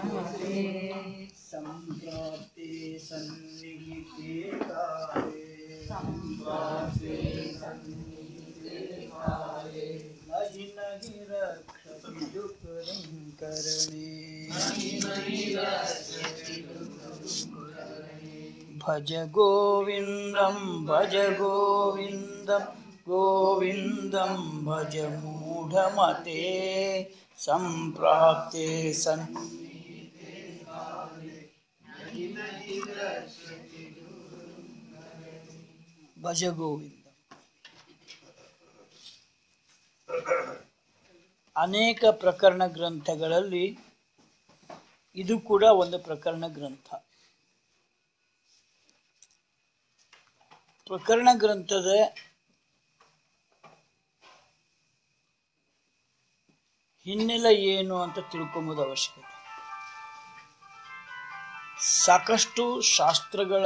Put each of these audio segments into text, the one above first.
सम्प्राप्ते सन्निहिते काले सम्प्राप्ते सन्निहिते काले नहि नहि रक्षति दुःखं करणे भज गोविन्दं भज गोविन्दं गोविन्दं भज मूढमते सम्प्राप्ते सन् ಭಜ ಗೋವಿಂದ ಅನೇಕ ಪ್ರಕರಣ ಗ್ರಂಥಗಳಲ್ಲಿ ಇದು ಕೂಡ ಒಂದು ಪ್ರಕರಣ ಗ್ರಂಥ ಪ್ರಕರಣ ಗ್ರಂಥದ ಹಿನ್ನೆಲೆ ಏನು ಅಂತ ತಿಳ್ಕೊಂಬುದು ಅವಶ್ಯಕತೆ ಸಾಕಷ್ಟು ಶಾಸ್ತ್ರಗಳ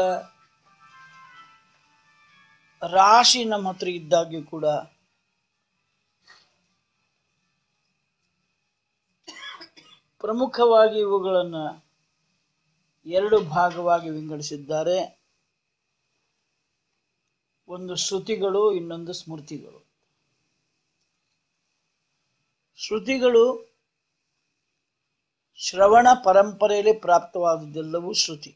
ರಾಶಿ ನಮ್ಮ ಹತ್ರ ಇದ್ದಾಗ್ಯೂ ಕೂಡ ಪ್ರಮುಖವಾಗಿ ಇವುಗಳನ್ನು ಎರಡು ಭಾಗವಾಗಿ ವಿಂಗಡಿಸಿದ್ದಾರೆ ಒಂದು ಶ್ರುತಿಗಳು ಇನ್ನೊಂದು ಸ್ಮೃತಿಗಳು ಶ್ರುತಿಗಳು ಶ್ರವಣ ಪರಂಪರೆಯಲ್ಲಿ ಪ್ರಾಪ್ತವಾದದ್ದೆಲ್ಲವೂ ಶ್ರುತಿ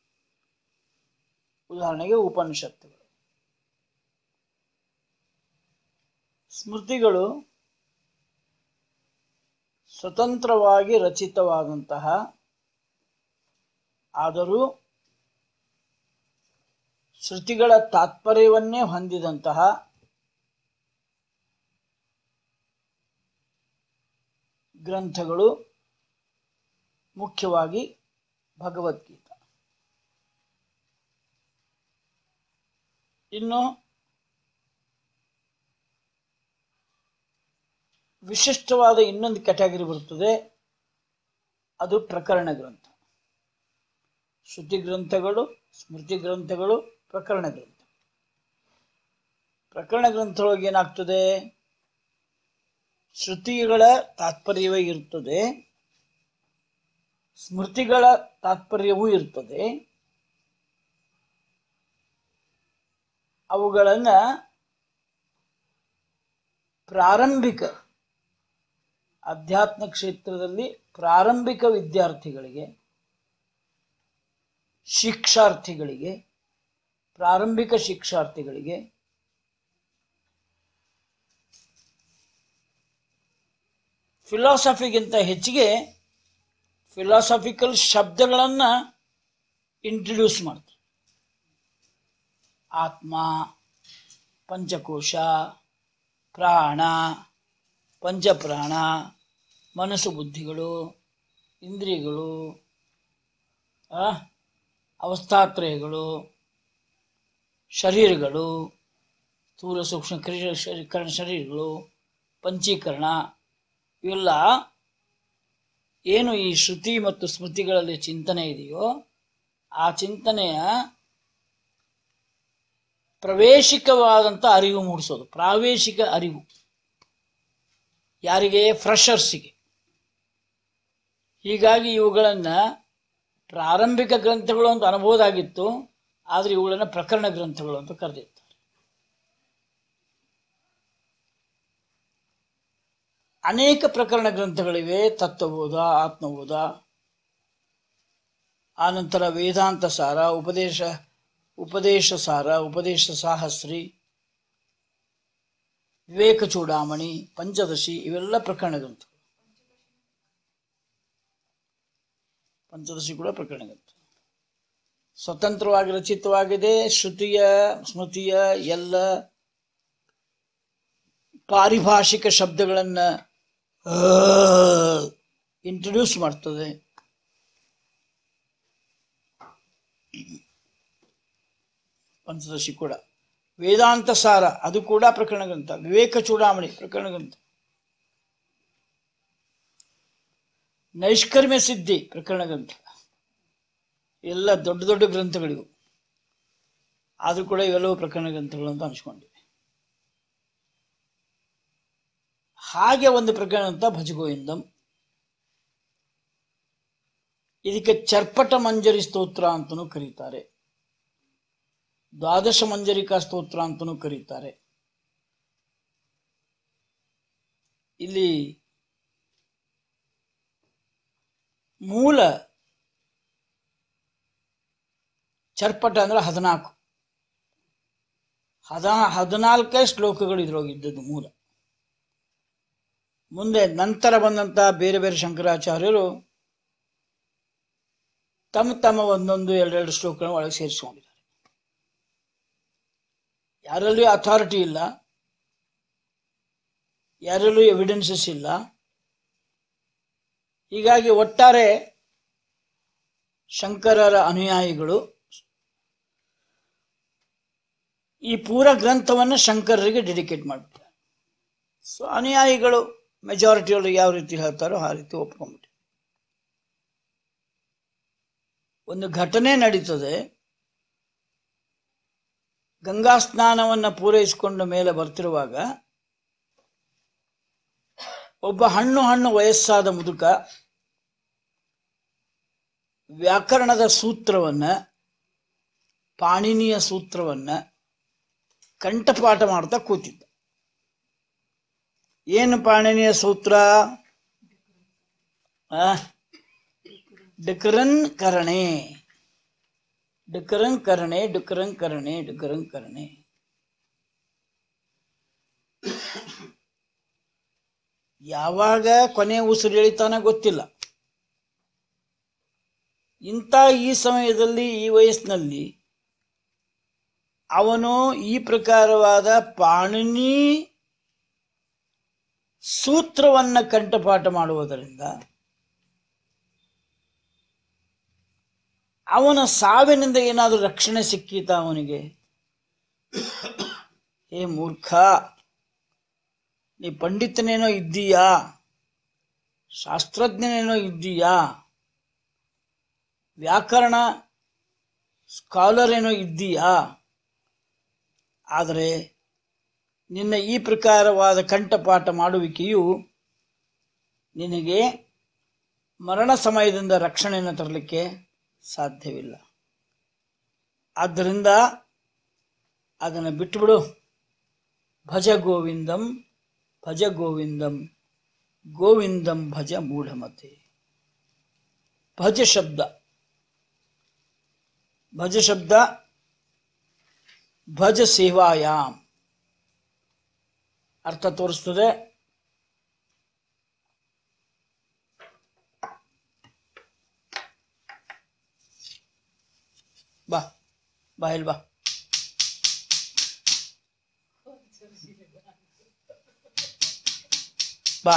ಉದಾಹರಣೆಗೆ ಉಪನಿಷತ್ತುಗಳು ಸ್ಮೃತಿಗಳು ಸ್ವತಂತ್ರವಾಗಿ ರಚಿತವಾದಂತಹ ಆದರೂ ಶ್ರುತಿಗಳ ತಾತ್ಪರ್ಯವನ್ನೇ ಹೊಂದಿದಂತಹ ಗ್ರಂಥಗಳು ಮುಖ್ಯವಾಗಿ ಭಗವದ್ಗೀತಾ ಇನ್ನು ವಿಶಿಷ್ಟವಾದ ಇನ್ನೊಂದು ಕ್ಯಾಟಗರಿ ಬರುತ್ತದೆ ಅದು ಪ್ರಕರಣ ಗ್ರಂಥ ಶ್ರುತಿ ಗ್ರಂಥಗಳು ಸ್ಮೃತಿ ಗ್ರಂಥಗಳು ಪ್ರಕರಣ ಗ್ರಂಥ ಪ್ರಕರಣ ಗ್ರಂಥದೊಳಗೆ ಏನಾಗ್ತದೆ ಶ್ರುತಿಗಳ ತಾತ್ಪರ್ಯವೇ ಇರ್ತದೆ ಸ್ಮೃತಿಗಳ ತಾತ್ಪರ್ಯವೂ ಇರ್ತದೆ ಅವುಗಳನ್ನ ಪ್ರಾರಂಭಿಕ ಅಧ್ಯಾತ್ಮ ಕ್ಷೇತ್ರದಲ್ಲಿ ಪ್ರಾರಂಭಿಕ ವಿದ್ಯಾರ್ಥಿಗಳಿಗೆ ಶಿಕ್ಷಾರ್ಥಿಗಳಿಗೆ ಪ್ರಾರಂಭಿಕ ಶಿಕ್ಷಾರ್ಥಿಗಳಿಗೆ ಫಿಲಾಸಫಿಗಿಂತ ಹೆಚ್ಚಿಗೆ ಫಿಲಾಸಫಿಕಲ್ ಶಬ್ದಗಳನ್ನು ಇಂಟ್ರಡ್ಯೂಸ್ ಮಾಡ್ತಾರೆ ಆತ್ಮ ಪಂಚಕೋಶ ಪ್ರಾಣ ಪಂಚಪ್ರಾಣ ಮನಸ್ಸು ಬುದ್ಧಿಗಳು ಇಂದ್ರಿಯಗಳು ಆ, ಅವಸ್ಥಾತ್ರಯಗಳು ಶರೀರಗಳು ಸ್ಥೂಲ ಸೂಕ್ಷ್ಮ ಕ್ರಿಯ ಶರೀಕರಣ ಶರೀರಗಳು ಪಂಚೀಕರಣ ಇವೆಲ್ಲ ಏನು ಈ ಶ್ರುತಿ ಮತ್ತು ಸ್ಮೃತಿಗಳಲ್ಲಿ ಚಿಂತನೆ ಇದೆಯೋ ಆ ಚಿಂತನೆಯ ಪ್ರವೇಶಿಕವಾದಂಥ ಅರಿವು ಮೂಡಿಸೋದು ಪ್ರಾವೇಶಿಕ ಅರಿವು ಯಾರಿಗೆ ಫ್ರೆಷರ್ಸಿಗೆ ಹೀಗಾಗಿ ಇವುಗಳನ್ನು ಪ್ರಾರಂಭಿಕ ಗ್ರಂಥಗಳು ಅಂತ ಅನ್ಬೋದಾಗಿತ್ತು ಆದರೆ ಇವುಗಳನ್ನು ಪ್ರಕರಣ ಗ್ರಂಥಗಳು ಅಂತ ಕರೆದಿರ್ತಾರೆ ಅನೇಕ ಪ್ರಕರಣ ಗ್ರಂಥಗಳಿವೆ ತತ್ವಬೋಧ ಆತ್ಮಬೋಧ ಆನಂತರ ವೇದಾಂತ ಸಾರ ಉಪದೇಶ ಉಪದೇಶ ಸಾರ ಉಪದೇಶ ಸಾಹಸ್ರಿ ವಿವೇಕ ಚೂಡಾಮಣಿ ಪಂಚದಶಿ ಇವೆಲ್ಲ ಪ್ರಕರಣ ಗ್ರಂಥಗಳು ಪಂಚದಶಿ ಕೂಡ ಪ್ರಕರಣ ಗ್ರಂಥ ಸ್ವತಂತ್ರವಾಗಿ ರಚಿತವಾಗಿದೆ ಶ್ರುತಿಯ ಸ್ಮೃತಿಯ ಎಲ್ಲ ಪಾರಿಭಾಷಿಕ ಶಬ್ದಗಳನ್ನು ಇಂಟ್ರೊಡ್ಯೂಸ್ ಮಾಡ್ತದೆ ಪಂಚದಶಿ ಕೂಡ ವೇದಾಂತ ಸಾರ ಅದು ಕೂಡ ಪ್ರಕರಣ ಗ್ರಂಥ ವಿವೇಕ ಚೂಡಾಮಣಿ ಪ್ರಕರಣ ಗ್ರಂಥ ನೈಷ್ಕರ್ಮ್ಯ ಸಿದ್ಧಿ ಪ್ರಕರಣ ಗ್ರಂಥ ಎಲ್ಲ ದೊಡ್ಡ ದೊಡ್ಡ ಗ್ರಂಥಗಳಿವು ಆದರೂ ಕೂಡ ಇವೆಲ್ಲವೂ ಪ್ರಕರಣ ಗ್ರಂಥಗಳು ಅಂತ ಅನ್ಸ್ಕೊಂಡಿವೆ ಹಾಗೆ ಒಂದು ಪ್ರಕರಣ ಅಂತ ಭಜಗೋವಿಂದಂ ಇದಕ್ಕೆ ಚರ್ಪಟ ಮಂಜರಿ ಸ್ತೋತ್ರ ಅಂತಲೂ ಕರೀತಾರೆ ದ್ವಾದಶ ಮಂಜರಿಕಾ ಸ್ತೋತ್ರ ಅಂತಲೂ ಕರೀತಾರೆ ಇಲ್ಲಿ ಮೂಲ ಚರ್ಪಟ ಅಂದ್ರೆ ಹದಿನಾಲ್ಕು ಹದ ಹದಿನಾಲ್ಕೇ ಶ್ಲೋಕಗಳು ಇದ್ರೊಳಗಿದ್ದದ್ದು ಮೂಲ ಮುಂದೆ ನಂತರ ಬಂದಂತ ಬೇರೆ ಬೇರೆ ಶಂಕರಾಚಾರ್ಯರು ತಮ್ಮ ತಮ್ಮ ಒಂದೊಂದು ಎರಡೆರಡು ಶ್ಲೋಕಗಳನ್ನು ಒಳಗೆ ಸೇರಿಸ್ಕೊಂಡಿದ್ದಾರೆ ಯಾರಲ್ಲೂ ಅಥಾರಿಟಿ ಇಲ್ಲ ಯಾರಲ್ಲೂ ಎವಿಡೆನ್ಸಸ್ ಇಲ್ಲ ಹೀಗಾಗಿ ಒಟ್ಟಾರೆ ಶಂಕರರ ಅನುಯಾಯಿಗಳು ಈ ಪೂರ ಗ್ರಂಥವನ್ನು ಶಂಕರರಿಗೆ ಡೆಡಿಕೇಟ್ ಮಾಡಿಬಿಟ್ಟಾರೆ ಸೊ ಅನುಯಾಯಿಗಳು ಮೆಜಾರಿಟಿಯವರು ಯಾವ ರೀತಿ ಹೇಳ್ತಾರೋ ಆ ರೀತಿ ಒಪ್ಕೊಂಡ್ಬಿಟ್ಟು ಒಂದು ಘಟನೆ ನಡೀತದೆ ಗಂಗಾ ಸ್ನಾನವನ್ನು ಪೂರೈಸಿಕೊಂಡು ಮೇಲೆ ಬರ್ತಿರುವಾಗ ಒಬ್ಬ ಹಣ್ಣು ಹಣ್ಣು ವಯಸ್ಸಾದ ಮುದುಕ ವ್ಯಾಕರಣದ ಸೂತ್ರವನ್ನ ಪಾಣಿನಿಯ ಸೂತ್ರವನ್ನ ಕಂಠಪಾಠ ಮಾಡ್ತಾ ಕೂತಿದ್ದ ಏನು ಪಾಣಿನಿಯ ಸೂತ್ರ ಆ? ಡುಕರನ್ ಕರಣೆ ಡುಕರನ್ ಕರಣೆ ಡುಕರನ್ ಕರಣೆ ಡುಕರನ್ ಕರಣೆ ಯಾವಾಗ ಕೊನೆ ಉಸಿರು ಎಳಿತಾನ ಗೊತ್ತಿಲ್ಲ ಇಂಥ ಈ ಸಮಯದಲ್ಲಿ ಈ ವಯಸ್ಸಿನಲ್ಲಿ ಅವನು ಈ ಪ್ರಕಾರವಾದ ಪಾಣಿನಿ ಸೂತ್ರವನ್ನ ಕಂಠಪಾಠ ಮಾಡುವುದರಿಂದ ಅವನ ಸಾವಿನಿಂದ ಏನಾದರೂ ರಕ್ಷಣೆ ಸಿಕ್ಕೀತ ಅವನಿಗೆ ಹೇ ಮೂರ್ಖ ನೀ ಪಂಡಿತನೇನೋ ಇದ್ದೀಯಾ ಶಾಸ್ತ್ರಜ್ಞನೇನೋ ಇದ್ದೀಯಾ ವ್ಯಾಕರಣ ಸ್ಕಾಲರ್ ಏನೋ ಇದ್ದೀಯಾ ಆದರೆ ನಿನ್ನ ಈ ಪ್ರಕಾರವಾದ ಕಂಠಪಾಠ ಮಾಡುವಿಕೆಯು ನಿನಗೆ ಮರಣ ಸಮಯದಿಂದ ರಕ್ಷಣೆಯನ್ನು ತರಲಿಕ್ಕೆ ಸಾಧ್ಯವಿಲ್ಲ ಆದ್ದರಿಂದ ಅದನ್ನು ಬಿಟ್ಟುಬಿಡು ಭಜ ಗೋವಿಂದಂ ಭಜ ಗೋವಿಂದಂ ಗೋವಿಂದಂ ಭಜ ಮೂಢಮತೆ ಭಜ ಶಬ್ದ ಭಜ ಶಬ್ದ ಭಜ ಸೇವಾಯಾಮ್ ಅರ್ಥ ತೋರಿಸ್ತದೆ ಬಾ ಬಾ ಇಲ್ಲಿ ಬಾ ಬಾ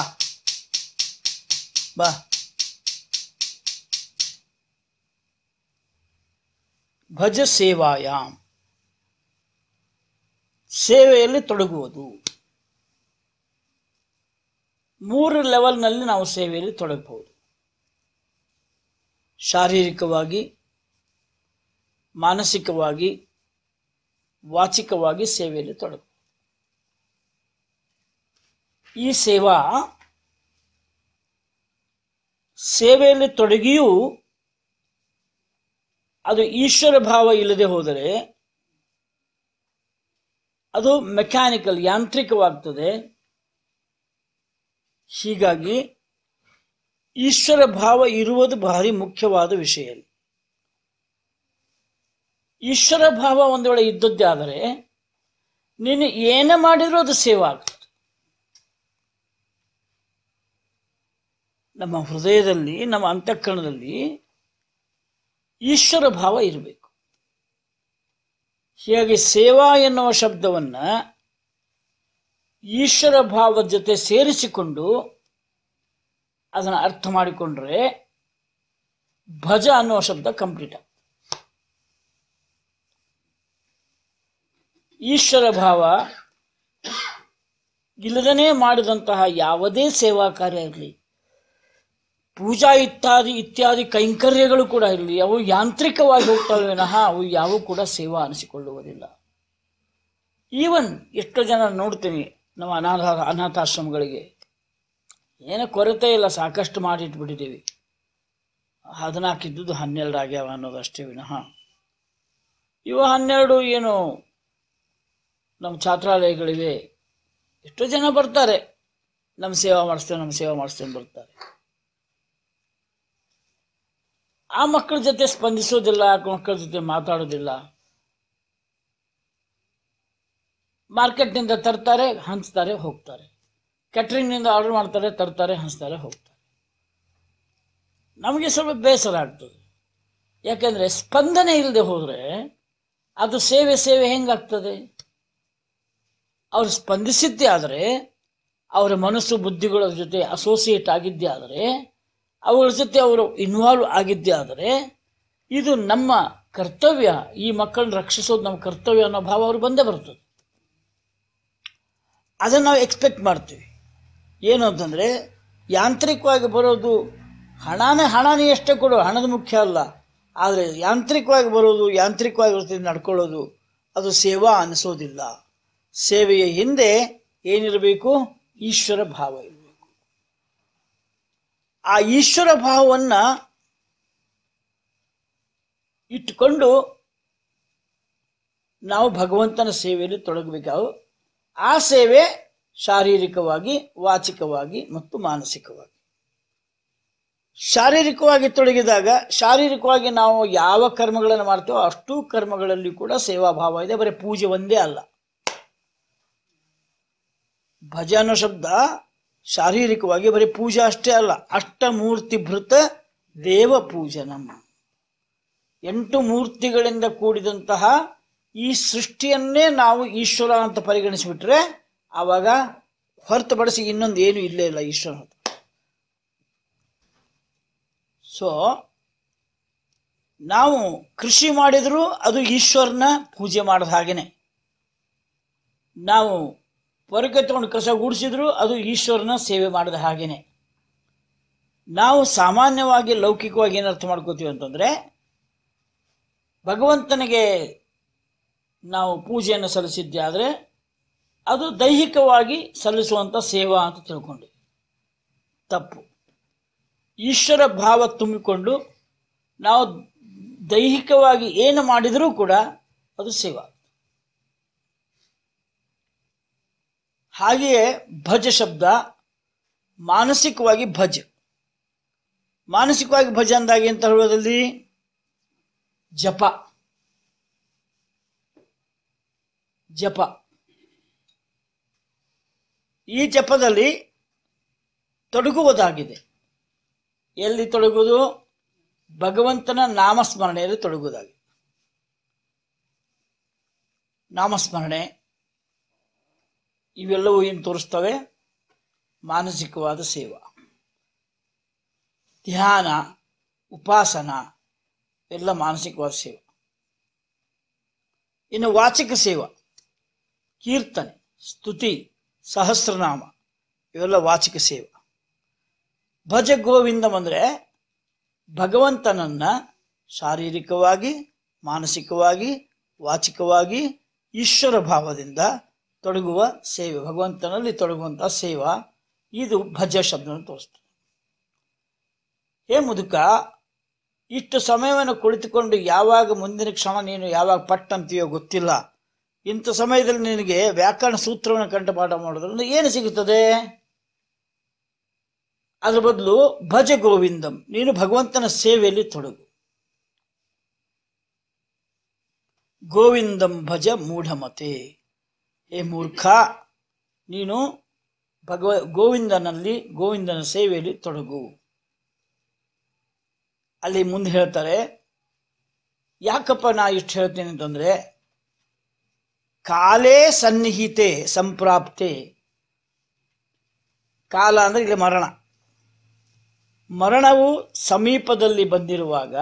ಬಾ ಭಜ ಸೇವಾಯಾಮ್ ಸೇವೆಯಲ್ಲಿ ತೊಡಗುವುದು ಮೂರು ಲೆವೆಲ್ನಲ್ಲಿ ನಾವು ಸೇವೆಯಲ್ಲಿ ತೊಡಗಬಹುದು ಶಾರೀರಿಕವಾಗಿ ಮಾನಸಿಕವಾಗಿ ವಾಚಿಕವಾಗಿ ಸೇವೆಯಲ್ಲಿ ತೊಡಗು ಈ ಸೇವಾ ಸೇವೆಯಲ್ಲಿ ತೊಡಗಿಯೂ ಅದು ಈಶ್ವರ ಭಾವ ಇಲ್ಲದೆ ಹೋದರೆ ಅದು ಮೆಕ್ಯಾನಿಕಲ್ ಯಾಂತ್ರಿಕವಾಗ್ತದೆ ಹೀಗಾಗಿ ಈಶ್ವರ ಭಾವ ಇರುವುದು ಭಾರಿ ಮುಖ್ಯವಾದ ವಿಷಯ ಇಲ್ಲಿ. ಈಶ್ವರ ಭಾವ ಒಂದು ವೇಳೆ ಇದ್ದದ್ದೇ ಆದರೆ ನೀನು ಏನೇ ಮಾಡಿದರೂ ಅದು ಸೇವಾ ಆಗ್ತದೆ ನಮ್ಮ ಹೃದಯದಲ್ಲಿ ನಮ್ಮ ಅಂತಃಕರಣದಲ್ಲಿ ಈಶ್ವರ ಭಾವ ಇರಬೇಕು ಹೀಗಾಗಿ ಸೇವಾ ಎನ್ನುವ ಶಬ್ದವನ್ನ ಈಶ್ವರ ಭಾವದ ಜೊತೆ ಸೇರಿಸಿಕೊಂಡು ಅದನ್ನು ಅರ್ಥ ಮಾಡಿಕೊಂಡ್ರೆ ಭಜ ಅನ್ನುವ ಶಬ್ದ ಕಂಪ್ಲೀಟ್ ಆಗ್ತದೆ ಈಶ್ವರ ಭಾವ ಇಲ್ಲದನೇ ಮಾಡಿದಂತಹ ಯಾವುದೇ ಸೇವಾ ಕಾರ್ಯ ಇರಲಿ ಪೂಜಾ ಇತ್ಯಾದಿ ಇತ್ಯಾದಿ ಕೈಂಕರ್ಯಗಳು ಕೂಡ ಇರಲಿ ಅವು ಯಾಂತ್ರಿಕವಾಗಿ ಹೋಗ್ತವೆ ವಿನಃ ಅವು ಯಾವು ಕೂಡ ಸೇವಾ ಅನಿಸಿಕೊಳ್ಳುವುದಿಲ್ಲ ಈವನ್ ಎಷ್ಟೋ ಜನ ನೋಡ್ತೀನಿ ನಮ್ಮ ಅನಾಥ ಅನಾಥಾಶ್ರಮಗಳಿಗೆ ಏನು ಕೊರತೆ ಇಲ್ಲ ಸಾಕಷ್ಟು ಮಾಡಿಟ್ಬಿಟ್ಟಿದ್ದೀವಿ ಹದಿನಾಲ್ಕು ಇದ್ದದ್ದು ಹನ್ನೆರಡು ಆಗ್ಯಾವ ಅನ್ನೋದಷ್ಟೇ ವಿನಃ ಇವು ಹನ್ನೆರಡು ಏನು ನಮ್ಮ ಛಾತ್ರಾಲಯಗಳಿವೆ ಎಷ್ಟೋ ಜನ ಬರ್ತಾರೆ ನಮ್ಮ ಸೇವಾ ಮಾಡಿಸ್ತೇವೆ ನಮ್ಮ ಸೇವಾ ಮಾಡಿಸ್ತೇವೆ ಬರ್ತಾರೆ ಆ ಮಕ್ಕಳ ಜೊತೆ ಸ್ಪಂದಿಸೋದಿಲ್ಲ ಆ ಮಕ್ಕಳ ಜೊತೆ ಮಾತಾಡೋದಿಲ್ಲ ಮಾರ್ಕೆಟ್ನಿಂದ ತರ್ತಾರೆ ಹಂಚ್ತಾರೆ ಹೋಗ್ತಾರೆ ಕ್ಯಾಟ್ರಿಂಗ್ನಿಂದ ಆರ್ಡರ್ ಮಾಡ್ತಾರೆ ತರ್ತಾರೆ ಹಂಚ್ತಾರೆ ಹೋಗ್ತಾರೆ ನಮಗೆ ಸ್ವಲ್ಪ ಬೇಸರ ಆಗ್ತದೆ ಯಾಕೆಂದರೆ ಸ್ಪಂದನೆ ಇಲ್ಲದೆ ಹೋದರೆ ಅದು ಸೇವೆ ಸೇವೆ ಹೆಂಗಾಗ್ತದೆ ಅವ್ರು ಸ್ಪಂದಿಸಿದ್ದೇ ಆದರೆ ಅವರ ಮನಸ್ಸು ಬುದ್ಧಿಗಳ ಜೊತೆ ಅಸೋಸಿಯೇಟ್ ಆಗಿದ್ದೇ ಆದರೆ ಅವಳ ಜೊತೆ ಅವರು ಇನ್ವಾಲ್ವ್ ಆಗಿದ್ದೇ ಆದರೆ ಇದು ನಮ್ಮ ಕರ್ತವ್ಯ ಈ ಮಕ್ಕಳನ್ನ ರಕ್ಷಿಸೋದು ನಮ್ಮ ಕರ್ತವ್ಯ ಅನ್ನೋ ಭಾವ ಅವ್ರು ಬಂದೇ ಬರ್ತದೆ ಅದನ್ನು ನಾವು ಎಕ್ಸ್ಪೆಕ್ಟ್ ಮಾಡ್ತೀವಿ ಏನು ಅಂತಂದರೆ ಯಾಂತ್ರಿಕವಾಗಿ ಬರೋದು ಹಣನೇ ಹಣನೇ ಎಷ್ಟೇ ಕೊಡು ಹಣದ ಮುಖ್ಯ ಅಲ್ಲ ಆದರೆ ಯಾಂತ್ರಿಕವಾಗಿ ಬರೋದು ಯಾಂತ್ರಿಕವಾಗಿ ವೃತ್ತಿಯಿಂದ ನಡ್ಕೊಳ್ಳೋದು ಅದು ಸೇವಾ ಅನಿಸೋದಿಲ್ಲ ಸೇವೆಯ ಹಿಂದೆ ಏನಿರಬೇಕು ಈಶ್ವರ ಭಾವ ಇರಬೇಕು ಆ ಈಶ್ವರ ಭಾವವನ್ನು ಇಟ್ಟುಕೊಂಡು ನಾವು ಭಗವಂತನ ಸೇವೆಯಲ್ಲಿ ತೊಡಗಬೇಕಾವು ಆ ಸೇವೆ ಶಾರೀರಿಕವಾಗಿ ವಾಚಿಕವಾಗಿ ಮತ್ತು ಮಾನಸಿಕವಾಗಿ ಶಾರೀರಿಕವಾಗಿ ತೊಡಗಿದಾಗ ಶಾರೀರಿಕವಾಗಿ ನಾವು ಯಾವ ಕರ್ಮಗಳನ್ನು ಮಾಡ್ತೇವೋ ಅಷ್ಟೂ ಕರ್ಮಗಳಲ್ಲಿ ಕೂಡ ಸೇವಾಭಾವ ಇದೆ ಬರೀ ಪೂಜೆ ಒಂದೇ ಅಲ್ಲ ಭಜ ಅನ್ನೋ ಶಬ್ದ ಶಾರೀರಿಕವಾಗಿ ಬರೀ ಪೂಜೆ ಅಷ್ಟೇ ಅಲ್ಲ ಅಷ್ಟಮೂರ್ತಿ ಭೃತ ದೇವ ಪೂಜನಂ ಎಂಟು ಮೂರ್ತಿಗಳಿಂದ ಕೂಡಿದಂತಹ ಈ ಸೃಷ್ಟಿಯನ್ನೇ ನಾವು ಈಶ್ವರ ಅಂತ ಪರಿಗಣಿಸಿಬಿಟ್ರೆ ಆವಾಗ ಹೊರತುಪಡಿಸಿ ಇನ್ನೊಂದು ಏನು ಇಲ್ಲೇ ಇಲ್ಲ ಈಶ್ವರ ಹತ್ರ ಸೊ ನಾವು ಕೃಷಿ ಮಾಡಿದರೂ ಅದು ಈಶ್ವರನ ಪೂಜೆ ಮಾಡೋದು ಹಾಗೇನೆ ನಾವು ಹೊರಗೆ ತಗೊಂಡು ಕಸ ಗುಡಿಸಿದ್ರು ಅದು ಈಶ್ವರನ ಸೇವೆ ಮಾಡಿದ ಹಾಗೇನೆ ನಾವು ಸಾಮಾನ್ಯವಾಗಿ ಲೌಕಿಕವಾಗಿ ಏನು ಅರ್ಥ ಮಾಡ್ಕೋತೀವಿ ಅಂತಂದರೆ ಭಗವಂತನಿಗೆ ನಾವು ಪೂಜೆಯನ್ನು ಸಲ್ಲಿಸಿದ್ದೆ ಆದರೆ ಅದು ದೈಹಿಕವಾಗಿ ಸಲ್ಲಿಸುವಂಥ ಸೇವಾ ಅಂತ ತಿಳ್ಕೊಂಡ್ವಿ ತಪ್ಪು ಈಶ್ವರ ಭಾವ ತುಂಬಿಕೊಂಡು ನಾವು ದೈಹಿಕವಾಗಿ ಏನು ಮಾಡಿದರೂ ಕೂಡ ಅದು ಸೇವಾ ಹಾಗೆಯೇ ಭಜ ಶಬ್ದ ಮಾನಸಿಕವಾಗಿ ಭಜ ಮಾನಸಿಕವಾಗಿ ಭಜ ಅಂದಾಗ ಅಂತ ಹೇಳೋದಲ್ಲಿ ಜಪ ಜಪ ಈ ಜಪದಲ್ಲಿ ತೊಡಗುವುದಾಗಿದೆ ಎಲ್ಲಿ ತೊಡಗುವುದು ಭಗವಂತನ ನಾಮಸ್ಮರಣೆಯಲ್ಲಿ ತೊಡಗುವುದಾಗಿದೆ ನಾಮಸ್ಮರಣೆ ಇವೆಲ್ಲವೂ ಏನು ತೋರಿಸ್ತವೆ ಮಾನಸಿಕವಾದ ಸೇವಾ ಧ್ಯಾನ ಉಪಾಸನ ಎಲ್ಲ ಮಾನಸಿಕವಾದ ಸೇವೆ ಇನ್ನು ವಾಚಿಕ ಸೇವಾ ಕೀರ್ತನೆ ಸ್ತುತಿ ಸಹಸ್ರನಾಮ ಇವೆಲ್ಲ ವಾಚಿಕ ಸೇವೆ ಭಜ ಗೋವಿಂದಂ ಅಂದರೆ ಭಗವಂತನನ್ನ ಶಾರೀರಿಕವಾಗಿ ಮಾನಸಿಕವಾಗಿ ವಾಚಿಕವಾಗಿ ಈಶ್ವರ ಭಾವದಿಂದ ತೊಡಗುವ ಸೇವೆ ಭಗವಂತನಲ್ಲಿ ತೊಡಗುವಂಥ ಸೇವಾ ಇದು ಭಜ ಶಬ್ದವನ್ನು ತೋರಿಸ್ತದೆ ಹೇ ಮುದುಕ ಇಷ್ಟು ಸಮಯವನ್ನು ಕುಳಿತುಕೊಂಡು ಯಾವಾಗ ಮುಂದಿನ ಕ್ಷಣ ನೀನು ಯಾವಾಗ ಪಟ್ ಅಂತೀಯೋ ಗೊತ್ತಿಲ್ಲ ಇಂಥ ಸಮಯದಲ್ಲಿ ನಿನಗೆ ವ್ಯಾಕರಣ ಸೂತ್ರವನ್ನು ಕಂಠಪಾಠ ಮಾಡೋದ್ರಿಂದ ಏನು ಸಿಗುತ್ತದೆ ಅದ್ರ ಬದಲು ಭಜ ಗೋವಿಂದಂ ನೀನು ಭಗವಂತನ ಸೇವೆಯಲ್ಲಿ ತೊಡಗು ಗೋವಿಂದಂ ಭಜ ಮೂಢಮತೆ ಹೇ ಮೂರ್ಖ ನೀನು ಭಗವ ಗೋವಿಂದನಲ್ಲಿ ಗೋವಿಂದನ ಸೇವೆಯಲ್ಲಿ ತೊಡಗು ಅಲ್ಲಿ ಮುಂದೆ ಹೇಳ್ತಾರೆ ಯಾಕಪ್ಪ ನಾ ಇಷ್ಟು ಹೇಳ್ತೀನಿ ಅಂತಂದ್ರೆ ಕಾಲೇ ಸನ್ನಿಹಿತೆ ಸಂಪ್ರಾಪ್ತೆ ಕಾಲ ಅಂದ್ರೆ ಇಲ್ಲಿ ಮರಣ ಮರಣವು ಸಮೀಪದಲ್ಲಿ ಬಂದಿರುವಾಗ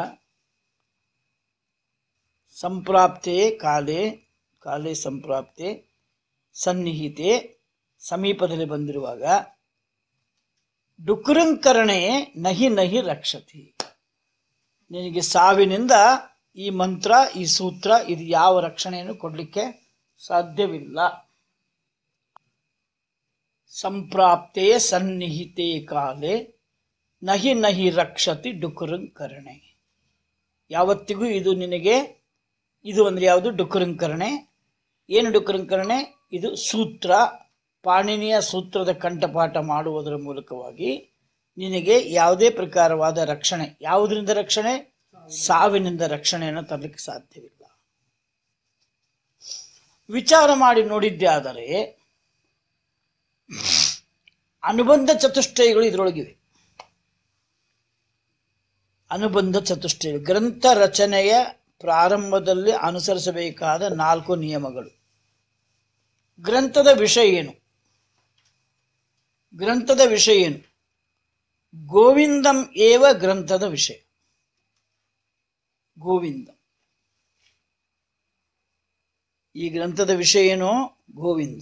ಸಂಪ್ರಾಪ್ತೆ ಕಾಲೇ ಕಾಲೇ ಸಂಪ್ರಾಪ್ತೆ ಸನ್ನಿಹಿತೆ ಸಮೀಪದಲ್ಲಿ ಬಂದಿರುವಾಗ ಡುಕುರಂಕರಣೆ ನಹಿ ನಹಿ ರಕ್ಷತಿ ನಿನಗೆ ಸಾವಿನಿಂದ ಈ ಮಂತ್ರ ಈ ಸೂತ್ರ ಇದು ಯಾವ ರಕ್ಷಣೆಯನ್ನು ಕೊಡಲಿಕ್ಕೆ ಸಾಧ್ಯವಿಲ್ಲ ಸಂಪ್ರಾಪ್ತೆ ಸನ್ನಿಹಿತೆ ಕಾಲೇ ನಹಿ ನಹಿ ರಕ್ಷತಿ ಡುಕುರಂಕರಣೆ ಯಾವತ್ತಿಗೂ ಇದು ನಿನಗೆ ಇದು ಅಂದರೆ ಯಾವುದು ಡುಕುರಂಕರಣೆ ಏನು ಡುಕುರಂಕರಣೆ ಇದು ಸೂತ್ರ ಪಾಣಿನಿಯ ಸೂತ್ರದ ಕಂಠಪಾಠ ಮಾಡುವುದರ ಮೂಲಕವಾಗಿ ನಿನಗೆ ಯಾವುದೇ ಪ್ರಕಾರವಾದ ರಕ್ಷಣೆ ಯಾವುದರಿಂದ ರಕ್ಷಣೆ ಸಾವಿನಿಂದ ರಕ್ಷಣೆಯನ್ನು ತರಲಿಕ್ಕೆ ಸಾಧ್ಯವಿಲ್ಲ ವಿಚಾರ ಮಾಡಿ ನೋಡಿದ್ದೇ ಆದರೆ ಅನುಬಂಧ ಚತುಷ್ಟಯಗಳು ಇದರೊಳಗಿವೆ ಅನುಬಂಧ ಚತುಷ್ಟಯ ಗ್ರಂಥ ರಚನೆಯ ಪ್ರಾರಂಭದಲ್ಲಿ ಅನುಸರಿಸಬೇಕಾದ ನಾಲ್ಕು ನಿಯಮಗಳು ಗ್ರಂಥದ ವಿಷಯ ಏನು ಗ್ರಂಥದ ವಿಷಯ ಏನು ಗೋವಿಂದಂ ಏವ ಗ್ರಂಥದ ವಿಷಯ ಗೋವಿಂದ ಈ ಗ್ರಂಥದ ವಿಷಯ ಏನು ಗೋವಿಂದ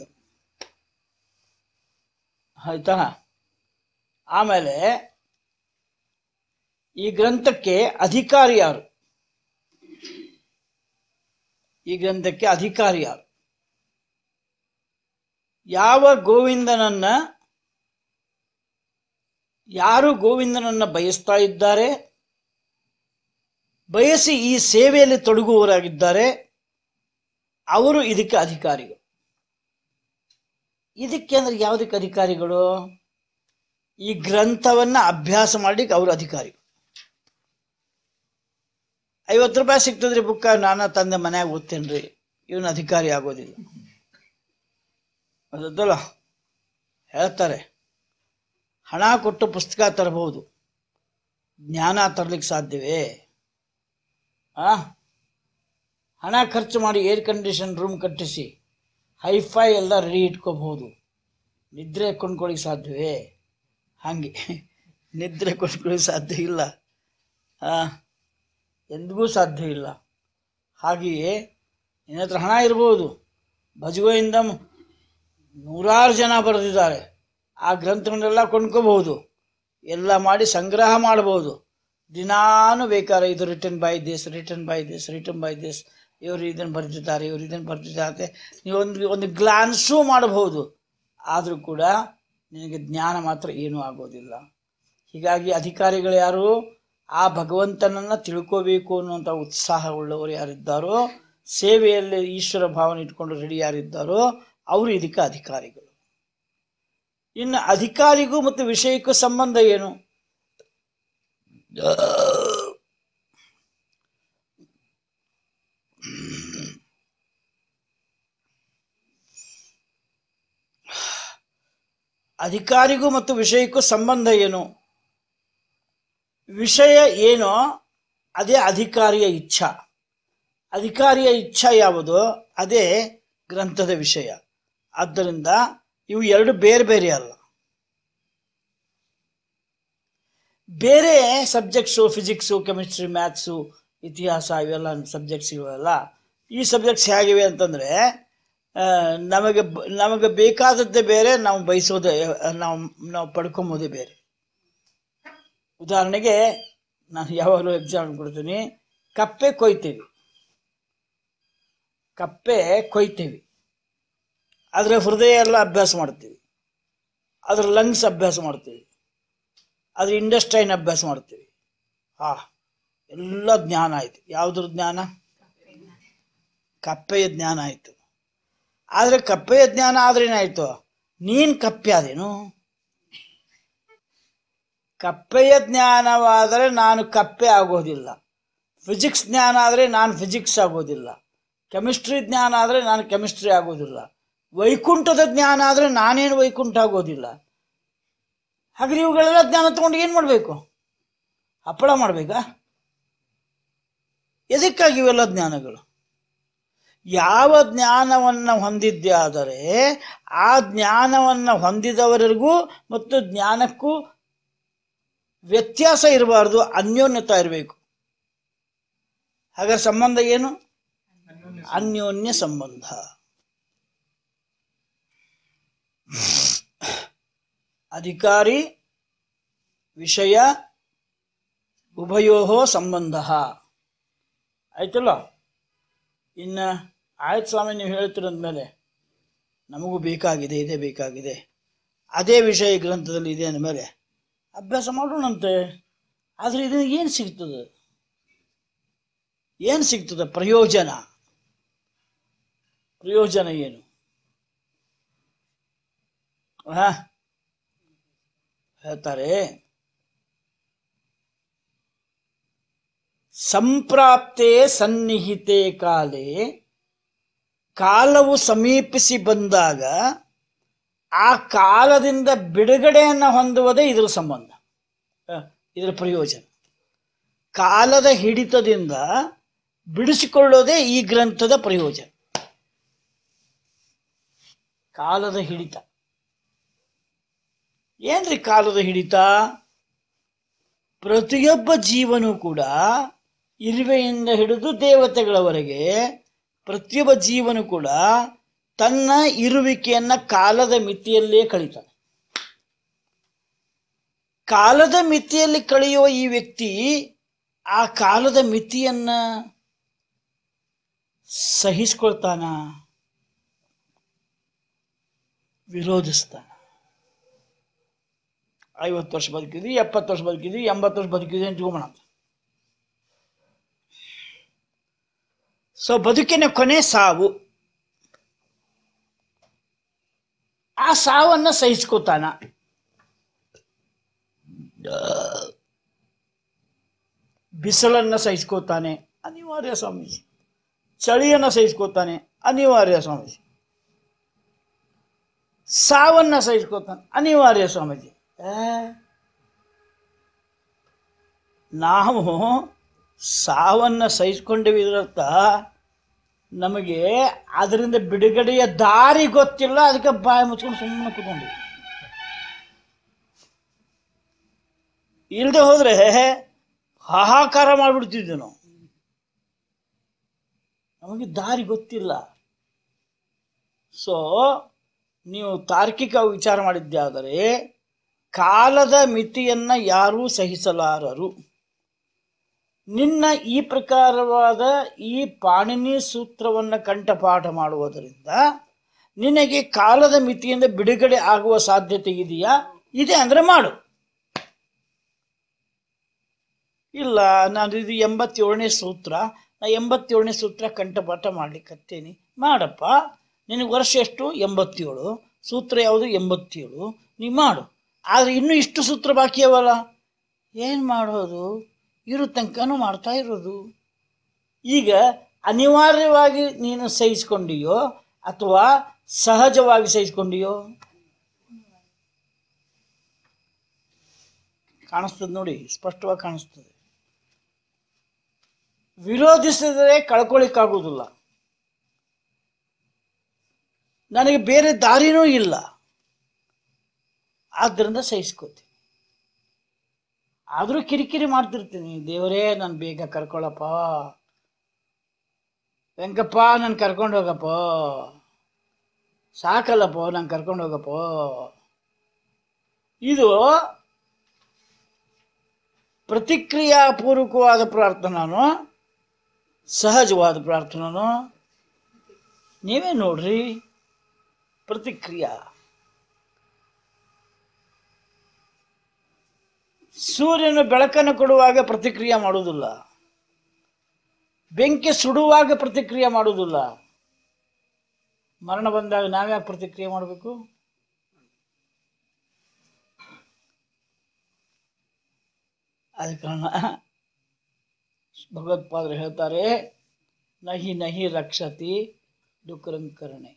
ಆಯ್ತಾ ಆಮೇಲೆ ಈ ಗ್ರಂಥಕ್ಕೆ ಅಧಿಕಾರಿ ಯಾರು ಈ ಗ್ರಂಥಕ್ಕೆ ಅಧಿಕಾರಿ ಯಾರು ಯಾವ ಗೋವಿಂದನನ್ನ ಯಾರು ಗೋವಿಂದನನ್ನ ಬಯಸ್ತಾ ಇದ್ದಾರೆ ಬಯಸಿ ಈ ಸೇವೆಯಲ್ಲಿ ತೊಡಗುವವರಾಗಿದ್ದಾರೆ ಅವರು ಇದಕ್ಕೆ ಅಧಿಕಾರಿಗಳು ಇದಕ್ಕೆ ಅಂದ್ರೆ ಯಾವುದಕ್ಕೆ ಅಧಿಕಾರಿಗಳು ಈ ಗ್ರಂಥವನ್ನ ಅಭ್ಯಾಸ ಮಾಡ್ಲಿಕ್ಕೆ ಅವರು ಅಧಿಕಾರಿ ಐವತ್ತು ರೂಪಾಯಿ ಸಿಗ್ತದ್ರಿ ಬುಕ್ಕ ನಾನು ತಂದೆ ಮನ್ಯಾಗ ಓದ್ತೇನ್ರಿ ಇವನು ಅಧಿಕಾರಿ ಆಗೋದಿಲ್ಲ ಅದಲ್ಲ ಹೇಳ್ತಾರೆ ಹಣ ಕೊಟ್ಟು ಪುಸ್ತಕ ತರಬಹುದು ಜ್ಞಾನ ತರಲಿಕ್ಕೆ ಸಾಧ್ಯವೇ ಆ ಹಣ ಖರ್ಚು ಮಾಡಿ ಏರ್ ಕಂಡೀಷನ್ ರೂಮ್ ಕಟ್ಟಿಸಿ ಹೈಫೈ ಎಲ್ಲ ರೆಡಿ ಇಟ್ಕೋಬಹುದು ನಿದ್ರೆ ಕೊಂಡ್ಕೊಳ್ಳಿಕ್ಕೆ ಸಾಧ್ಯವೇ ಹಾಗೆ ನಿದ್ರೆ ಕೊಂಡ್ಕೊಳ್ಳಿಕ್ಕೆ ಸಾಧ್ಯ ಇಲ್ಲ ಆ, ಎಂದಿಗೂ ಸಾಧ್ಯ ಇಲ್ಲ ಹಾಗೆಯೇ ನಿನ್ನ ಹತ್ರ ಹಣ ಇರ್ಬೋದು ಭಜಗೋಯಿಂದ ನೂರಾರು ಜನ ಬರೆದಿದ್ದಾರೆ ಆ ಗ್ರಂಥಗಳನ್ನೆಲ್ಲ ಕೊಂಡ್ಕೋಬಹುದು ಎಲ್ಲ ಮಾಡಿ ಸಂಗ್ರಹ ಮಾಡಬಹುದು ದಿನಾನು ಬೇಕಾದ್ರೆ ಇದು return by this return by this return by this ಇವರು ಇದನ್ನು ಬರೆದಿದ್ದಾರೆ ಇವರು ಇದನ್ನು ಬರೆದಿದ್ದಾರೆ ನೀವು ಒಂದು ಒಂದು ಗ್ಲಾನ್ಸೂ ಮಾಡಬಹುದು ಆದರೂ ಕೂಡ ನಿನಗೆ ಜ್ಞಾನ ಮಾತ್ರ ಏನೂ ಆಗೋದಿಲ್ಲ ಹೀಗಾಗಿ ಅಧಿಕಾರಿಗಳು ಯಾರು ಆ ಭಗವಂತನನ್ನ ತಿಳ್ಕೋಬೇಕು ಅನ್ನುವಂಥ ಉತ್ಸಾಹ ಉಳ್ಳವರು ಯಾರಿದ್ದಾರೋ ಸೇವೆಯಲ್ಲಿ ಈಶ್ವರ ಭಾವನೆ ಇಟ್ಕೊಂಡು ರೆಡಿ ಯಾರಿದ್ದಾರೋ ಅವರು ಇದಕ್ಕೆ ಅಧಿಕಾರಿಗಳು ಇನ್ನು ಅಧಿಕಾರಿಗೂ ಮತ್ತು ವಿಷಯಕ್ಕೂ ಸಂಬಂಧ ಏನು ಅಧಿಕಾರಿಗೂ ಮತ್ತು ವಿಷಯಕ್ಕೂ ಸಂಬಂಧ ಏನು ವಿಷಯ ಏನೋ ಅದೇ ಅಧಿಕಾರಿಯ ಇಚ್ಛಾ ಅಧಿಕಾರಿಯ ಇಚ್ಛಾ ಯಾವುದು ಅದೇ ಗ್ರಂಥದ ವಿಷಯ ಆದ್ದರಿಂದ ಇವು ಎರಡು ಬೇರೆ ಬೇರೆ ಅಲ್ಲ ಬೇರೆ ಸಬ್ಜೆಕ್ಟ್ಸು ಫಿಸಿಕ್ಸು ಕೆಮಿಸ್ಟ್ರಿ ಮ್ಯಾಥ್ಸು ಇತಿಹಾಸ ಇವೆಲ್ಲ ಸಬ್ಜೆಕ್ಟ್ಸ್ ಇವೆಲ್ಲ ಈ ಸಬ್ಜೆಕ್ಟ್ಸ್ ಹೇಗಿವೆ ಅಂತಂದರೆ ನಮಗೆ ಬ- ನಮಗೆ ಬೇಕಾದದ್ದೇ ಬೇರೆ ನಾವು ಬಯಸೋದೇ ನಾವು ನಾವು ಪಡ್ಕೊಂಬೋದೇ ಬೇರೆ ಉದಾಹರಣೆಗೆ ನಾನು ಯಾವಾಗಲೂ ಎಕ್ಸಾಂಪಲ್ ಕೊಡ್ತೀನಿ ಕಪ್ಪೆ ಕೊಯ್ತೀವಿ ಕಪ್ಪೆ ಕೊಯ್ತೀವಿ ಅದರ ಹೃದಯ ಎಲ್ಲ ಅಭ್ಯಾಸ ಮಾಡ್ತೀವಿ ಅದ್ರ ಲಂಗ್ಸ್ ಅಭ್ಯಾಸ ಮಾಡ್ತೀವಿ ಅದ್ರ ಇಂಡಸ್ಟ್ರೈನ್ ಅಭ್ಯಾಸ ಮಾಡ್ತೀವಿ ಹಾ ಎಲ್ಲ ಜ್ಞಾನ ಆಯ್ತು ಯಾವುದ್ರ ಜ್ಞಾನ ಕಪ್ಪೆಯ ಜ್ಞಾನ ಆಯಿತು ಆದರೆ ಕಪ್ಪೆಯ ಜ್ಞಾನ ಆದ್ರೇನಾಯ್ತು ನೀನು ಕಪ್ಪೆ ಅದೇನು ಕಪ್ಪೆಯ ಜ್ಞಾನವಾದರೆ ನಾನು ಕಪ್ಪೆ ಆಗೋದಿಲ್ಲ ಫಿಸಿಕ್ಸ್ ಜ್ಞಾನ ಆದರೆ ನಾನು ಫಿಸಿಕ್ಸ್ ಆಗೋದಿಲ್ಲ ಕೆಮಿಸ್ಟ್ರಿ ಜ್ಞಾನ ಆದರೆ ನಾನು ಕೆಮಿಸ್ಟ್ರಿ ಆಗೋದಿಲ್ಲ ವೈಕುಂಠದ ಜ್ಞಾನ ಆದರೆ ನಾನೇನು ವೈಕುಂಠ ಆಗೋದಿಲ್ಲ ಹಾಗಾದ್ರೆ ಇವುಗಳೆಲ್ಲ ಜ್ಞಾನ ತಗೊಂಡು ಏನು ಮಾಡಬೇಕು ಹಪ್ಪಳ ಮಾಡಬೇಕಾ ಎದಕ್ಕಾಗಿ ಇವೆಲ್ಲ ಜ್ಞಾನಗಳು ಯಾವ ಜ್ಞಾನವನ್ನು ಹೊಂದಿದ್ದೆ ಆದರೆ ಆ ಜ್ಞಾನವನ್ನು ಹೊಂದಿದವರಿಗೂ ಮತ್ತು ಜ್ಞಾನಕ್ಕೂ ವ್ಯತ್ಯಾಸ ಇರಬಾರ್ದು ಅನ್ಯೋನ್ಯತಾ ಇರಬೇಕು ಹಾಗಾದ್ರೆ ಸಂಬಂಧ ಏನು ಅನ್ಯೋನ್ಯ ಸಂಬಂಧ ಅಧಿಕಾರಿ ವಿಷಯ ಉಭಯೋ ಸಂಬಂಧ ಆಯ್ತಲ್ಲ ಇನ್ನು ಆಯ್ತು ಸ್ವಾಮಿ ನೀವು ಹೇಳ್ತಿರಂದ್ಮೇಲೆ ನಮಗೂ ಬೇಕಾಗಿದೆ ಇದೇ ಬೇಕಾಗಿದೆ ಅದೇ ವಿಷಯ ಗ್ರಂಥದಲ್ಲಿ ಇದೆ ಅಂದಮೇಲೆ ಅಭ್ಯಾಸ ಮಾಡೋಣಂತೆ ಆದರೆ ಇದು ಏನು ಸಿಗ್ತದೆ ಏನು ಸಿಗ್ತದೆ ಪ್ರಯೋಜನ ಪ್ರಯೋಜನ ಏನು ಆ? ಹೇಳ್ತಾರೆ ಸಂಪ್ರಾಪ್ತೆ ಸನ್ನಿಹಿತೆ ಕಾಲೇ ಕಾಲವು ಸಮೀಪಿಸಿ ಬಂದಾಗ ಆ ಕಾಲದಿಂದ ಬಿಡುಗಡೆಯನ್ನು ಹೊಂದುವುದೇ ಇದರ ಸಂಬಂಧ ಆ, ಇದರ ಪ್ರಯೋಜನ ಕಾಲದ ಹಿಡಿತದಿಂದ ಬಿಡಿಸಿಕೊಳ್ಳೋದೇ ಈ ಗ್ರಂಥದ ಪ್ರಯೋಜನ ಕಾಲದ ಹಿಡಿತ ಏನ್ರಿ ಕಾಲದ ಹಿಡಿತ ಪ್ರತಿಯೊಬ್ಬ ಜೀವನೂ ಕೂಡ ಇರುವೆಯಿಂದ ಹಿಡಿದು ದೇವತೆಗಳವರೆಗೆ ಪ್ರತಿಯೊಬ್ಬ ಜೀವನು ಕೂಡ ತನ್ನ ಇರುವಿಕೆಯನ್ನ ಕಾಲದ ಮಿತಿಯಲ್ಲೇ ಕಳೀತಾನೆ ಕಾಲದ ಮಿತಿಯಲ್ಲಿ ಕಳೆಯುವ ಈ ವ್ಯಕ್ತಿ ಆ ಕಾಲದ ಮಿತಿಯನ್ನ ಸಹಿಸ್ಕೊಳ್ತಾನ ವಿರೋಧಿಸ್ತಾನ ಐವತ್ತು ವರ್ಷ ಬದುಕಿದ್ವಿ ಎಪ್ಪತ್ತು ವರ್ಷ ಬದುಕಿದ್ವಿ ಎಂಬತ್ತು ವರ್ಷ ಬದುಕಿದ್ವಿ ಅಂತ ತಿಳ್ಕೊಂಬೋಣ ಸೊ ಬದುಕಿನ ಕೊನೆ ಸಾವು ಆ ಸಾವನ್ನ ಸಹಿಸ್ಕೋತಾನ ಬಿಸಿಲನ್ನ ಸಹಿಸ್ಕೋತಾನೆ ಅನಿವಾರ್ಯ ಸ್ವಾಮೀಜಿ ಚಳಿಯನ್ನ ಸಹಿಸ್ಕೋತಾನೆ ಅನಿವಾರ್ಯ ಸ್ವಾಮೀಜಿ ಸಾವನ್ನ ಸಹಿಸ್ಕೋತಾನೆ ಅನಿವಾರ್ಯ ಸ್ವಾಮೀಜಿ ಆ, ನಾವು ಸಾವನ್ನ ಸಹಿಸ್ಕೊಂಡೇವಿ ಇದರರ್ಥ ನಮಗೆ ಅದರಿಂದ ಬಿಡುಗಡೆಯ ದಾರಿ ಗೊತ್ತಿಲ್ಲ ಅದಕ್ಕೆ ಬಾಯಿ ಮುಚ್ಕೊಂಡು ಸುಮ್ಮನೆ ಕೂತ್ಕೊಂಡ್ವಿ ಇಲ್ಲದೆ ಹೋದ್ರೆ ಹಾಹಾಕಾರ ಮಾಡಿಬಿಡ್ತಿದ್ವಿ ನಾವು ನಮಗೆ ದಾರಿ ಗೊತ್ತಿಲ್ಲ ಸೊ ನೀವು ತಾರ್ಕಿಕ ವಿಚಾರ ಮಾಡಿದ್ದಾದರೆ ಕಾಲದ ಮಿತಿಯನ್ನ ಯಾರೂ ಸಹಿಸಲಾರರು ನಿನ್ನ ಈ ಪ್ರಕಾರವಾದ ಈ ಪಾಣಿನಿ ಸೂತ್ರವನ್ನು ಕಂಠಪಾಠ ಮಾಡುವುದರಿಂದ ನಿನಗೆ ಕಾಲದ ಮಿತಿಯಿಂದ ಬಿಡುಗಡೆ ಆಗುವ ಸಾಧ್ಯತೆ ಇದೆಯಾ ಇದೆ ಅಂದ್ರೆ ಮಾಡು ಇಲ್ಲ ನಾನು ಇದು ಎಂಬತ್ತೇಳನೇ ಸೂತ್ರ ನಾ ಎಂಬತ್ತೇಳನೇ ಸೂತ್ರ ಕಂಠಪಾಠ ಮಾಡ್ಲಿಕ್ಕತ್ತೇನಿ ಮಾಡಪ್ಪ ನಿನಗೆ ವರ್ಷ ಎಷ್ಟು ಎಂಬತ್ತೇಳು ಸೂತ್ರ ಯಾವುದು ಎಂಬತ್ತೇಳು ನೀ ಮಾಡು ಆದರೆ ಇನ್ನೂ ಇಷ್ಟು ಸೂತ್ರ ಬಾಕಿ ಅವಲ್ಲ ಏನು ಮಾಡೋದು ಇರೋ ತನಕನೂ ಮಾಡ್ತಾ ಇರೋದು ಈಗ ಅನಿವಾರ್ಯವಾಗಿ ನೀನು ಸಹಿಸ್ಕೊಂಡಿಯೋ ಅಥವಾ ಸಹಜವಾಗಿ ಸಹಿಸ್ಕೊಂಡಿಯೋ ಕಾಣಿಸ್ತದೆ ನೋಡಿ ಸ್ಪಷ್ಟವಾಗಿ ಕಾಣಿಸ್ತದೆ ವಿರೋಧಿಸಿದರೆ ಕಳ್ಕೊಳ್ಳಿಕ್ಕಾಗುವುದಿಲ್ಲ ನನಗೆ ಬೇರೆ ದಾರಿನೂ ಇಲ್ಲ ಆದ್ದರಿಂದ ಸಹಿಸ್ಕೋತೀನಿ ಆದರೂ ಕಿರಿಕಿರಿ ಮಾಡ್ತಿರ್ತೀನಿ ದೇವರೇ ನಾನು ಬೇಗ ಕರ್ಕೊಳ್ಳಪ್ಪ ವೆಂಕಪ್ಪ ನಾನು ಕರ್ಕೊಂಡು ಹೋಗಪ್ಪ ಸಾಕಲ್ಲಪ್ಪ ನಾನು ಕರ್ಕೊಂಡು ಹೋಗಪ್ಪ ಇದು ಪ್ರತಿಕ್ರಿಯಾಪೂರ್ವಕವಾದ ಪ್ರಾರ್ಥನಾನು ಸಹಜವಾದ ಪ್ರಾರ್ಥನಾನು ನೀವೇ ನೋಡ್ರಿ ಪ್ರತಿಕ್ರಿಯಾ ಸೂರ್ಯನು ಬೆಳಕನ್ನು ಕೊಡುವಾಗ ಪ್ರತಿಕ್ರಿಯೆ ಮಾಡುವುದಿಲ್ಲ ಬೆಂಕಿ ಸುಡುವಾಗ ಪ್ರತಿಕ್ರಿಯೆ ಮಾಡುವುದಿಲ್ಲ ಮರಣ ಬಂದಾಗ ನಾವ್ಯಾಕೆ ಪ್ರತಿಕ್ರಿಯೆ ಮಾಡಬೇಕು ಆದ ಕಾರಣ ಭಗವತ್ಪಾದರು ಹೇಳ್ತಾರೆ ನಹಿ ನಹಿ ರಕ್ಷತಿ ಡುಕರಂಕರಣೆ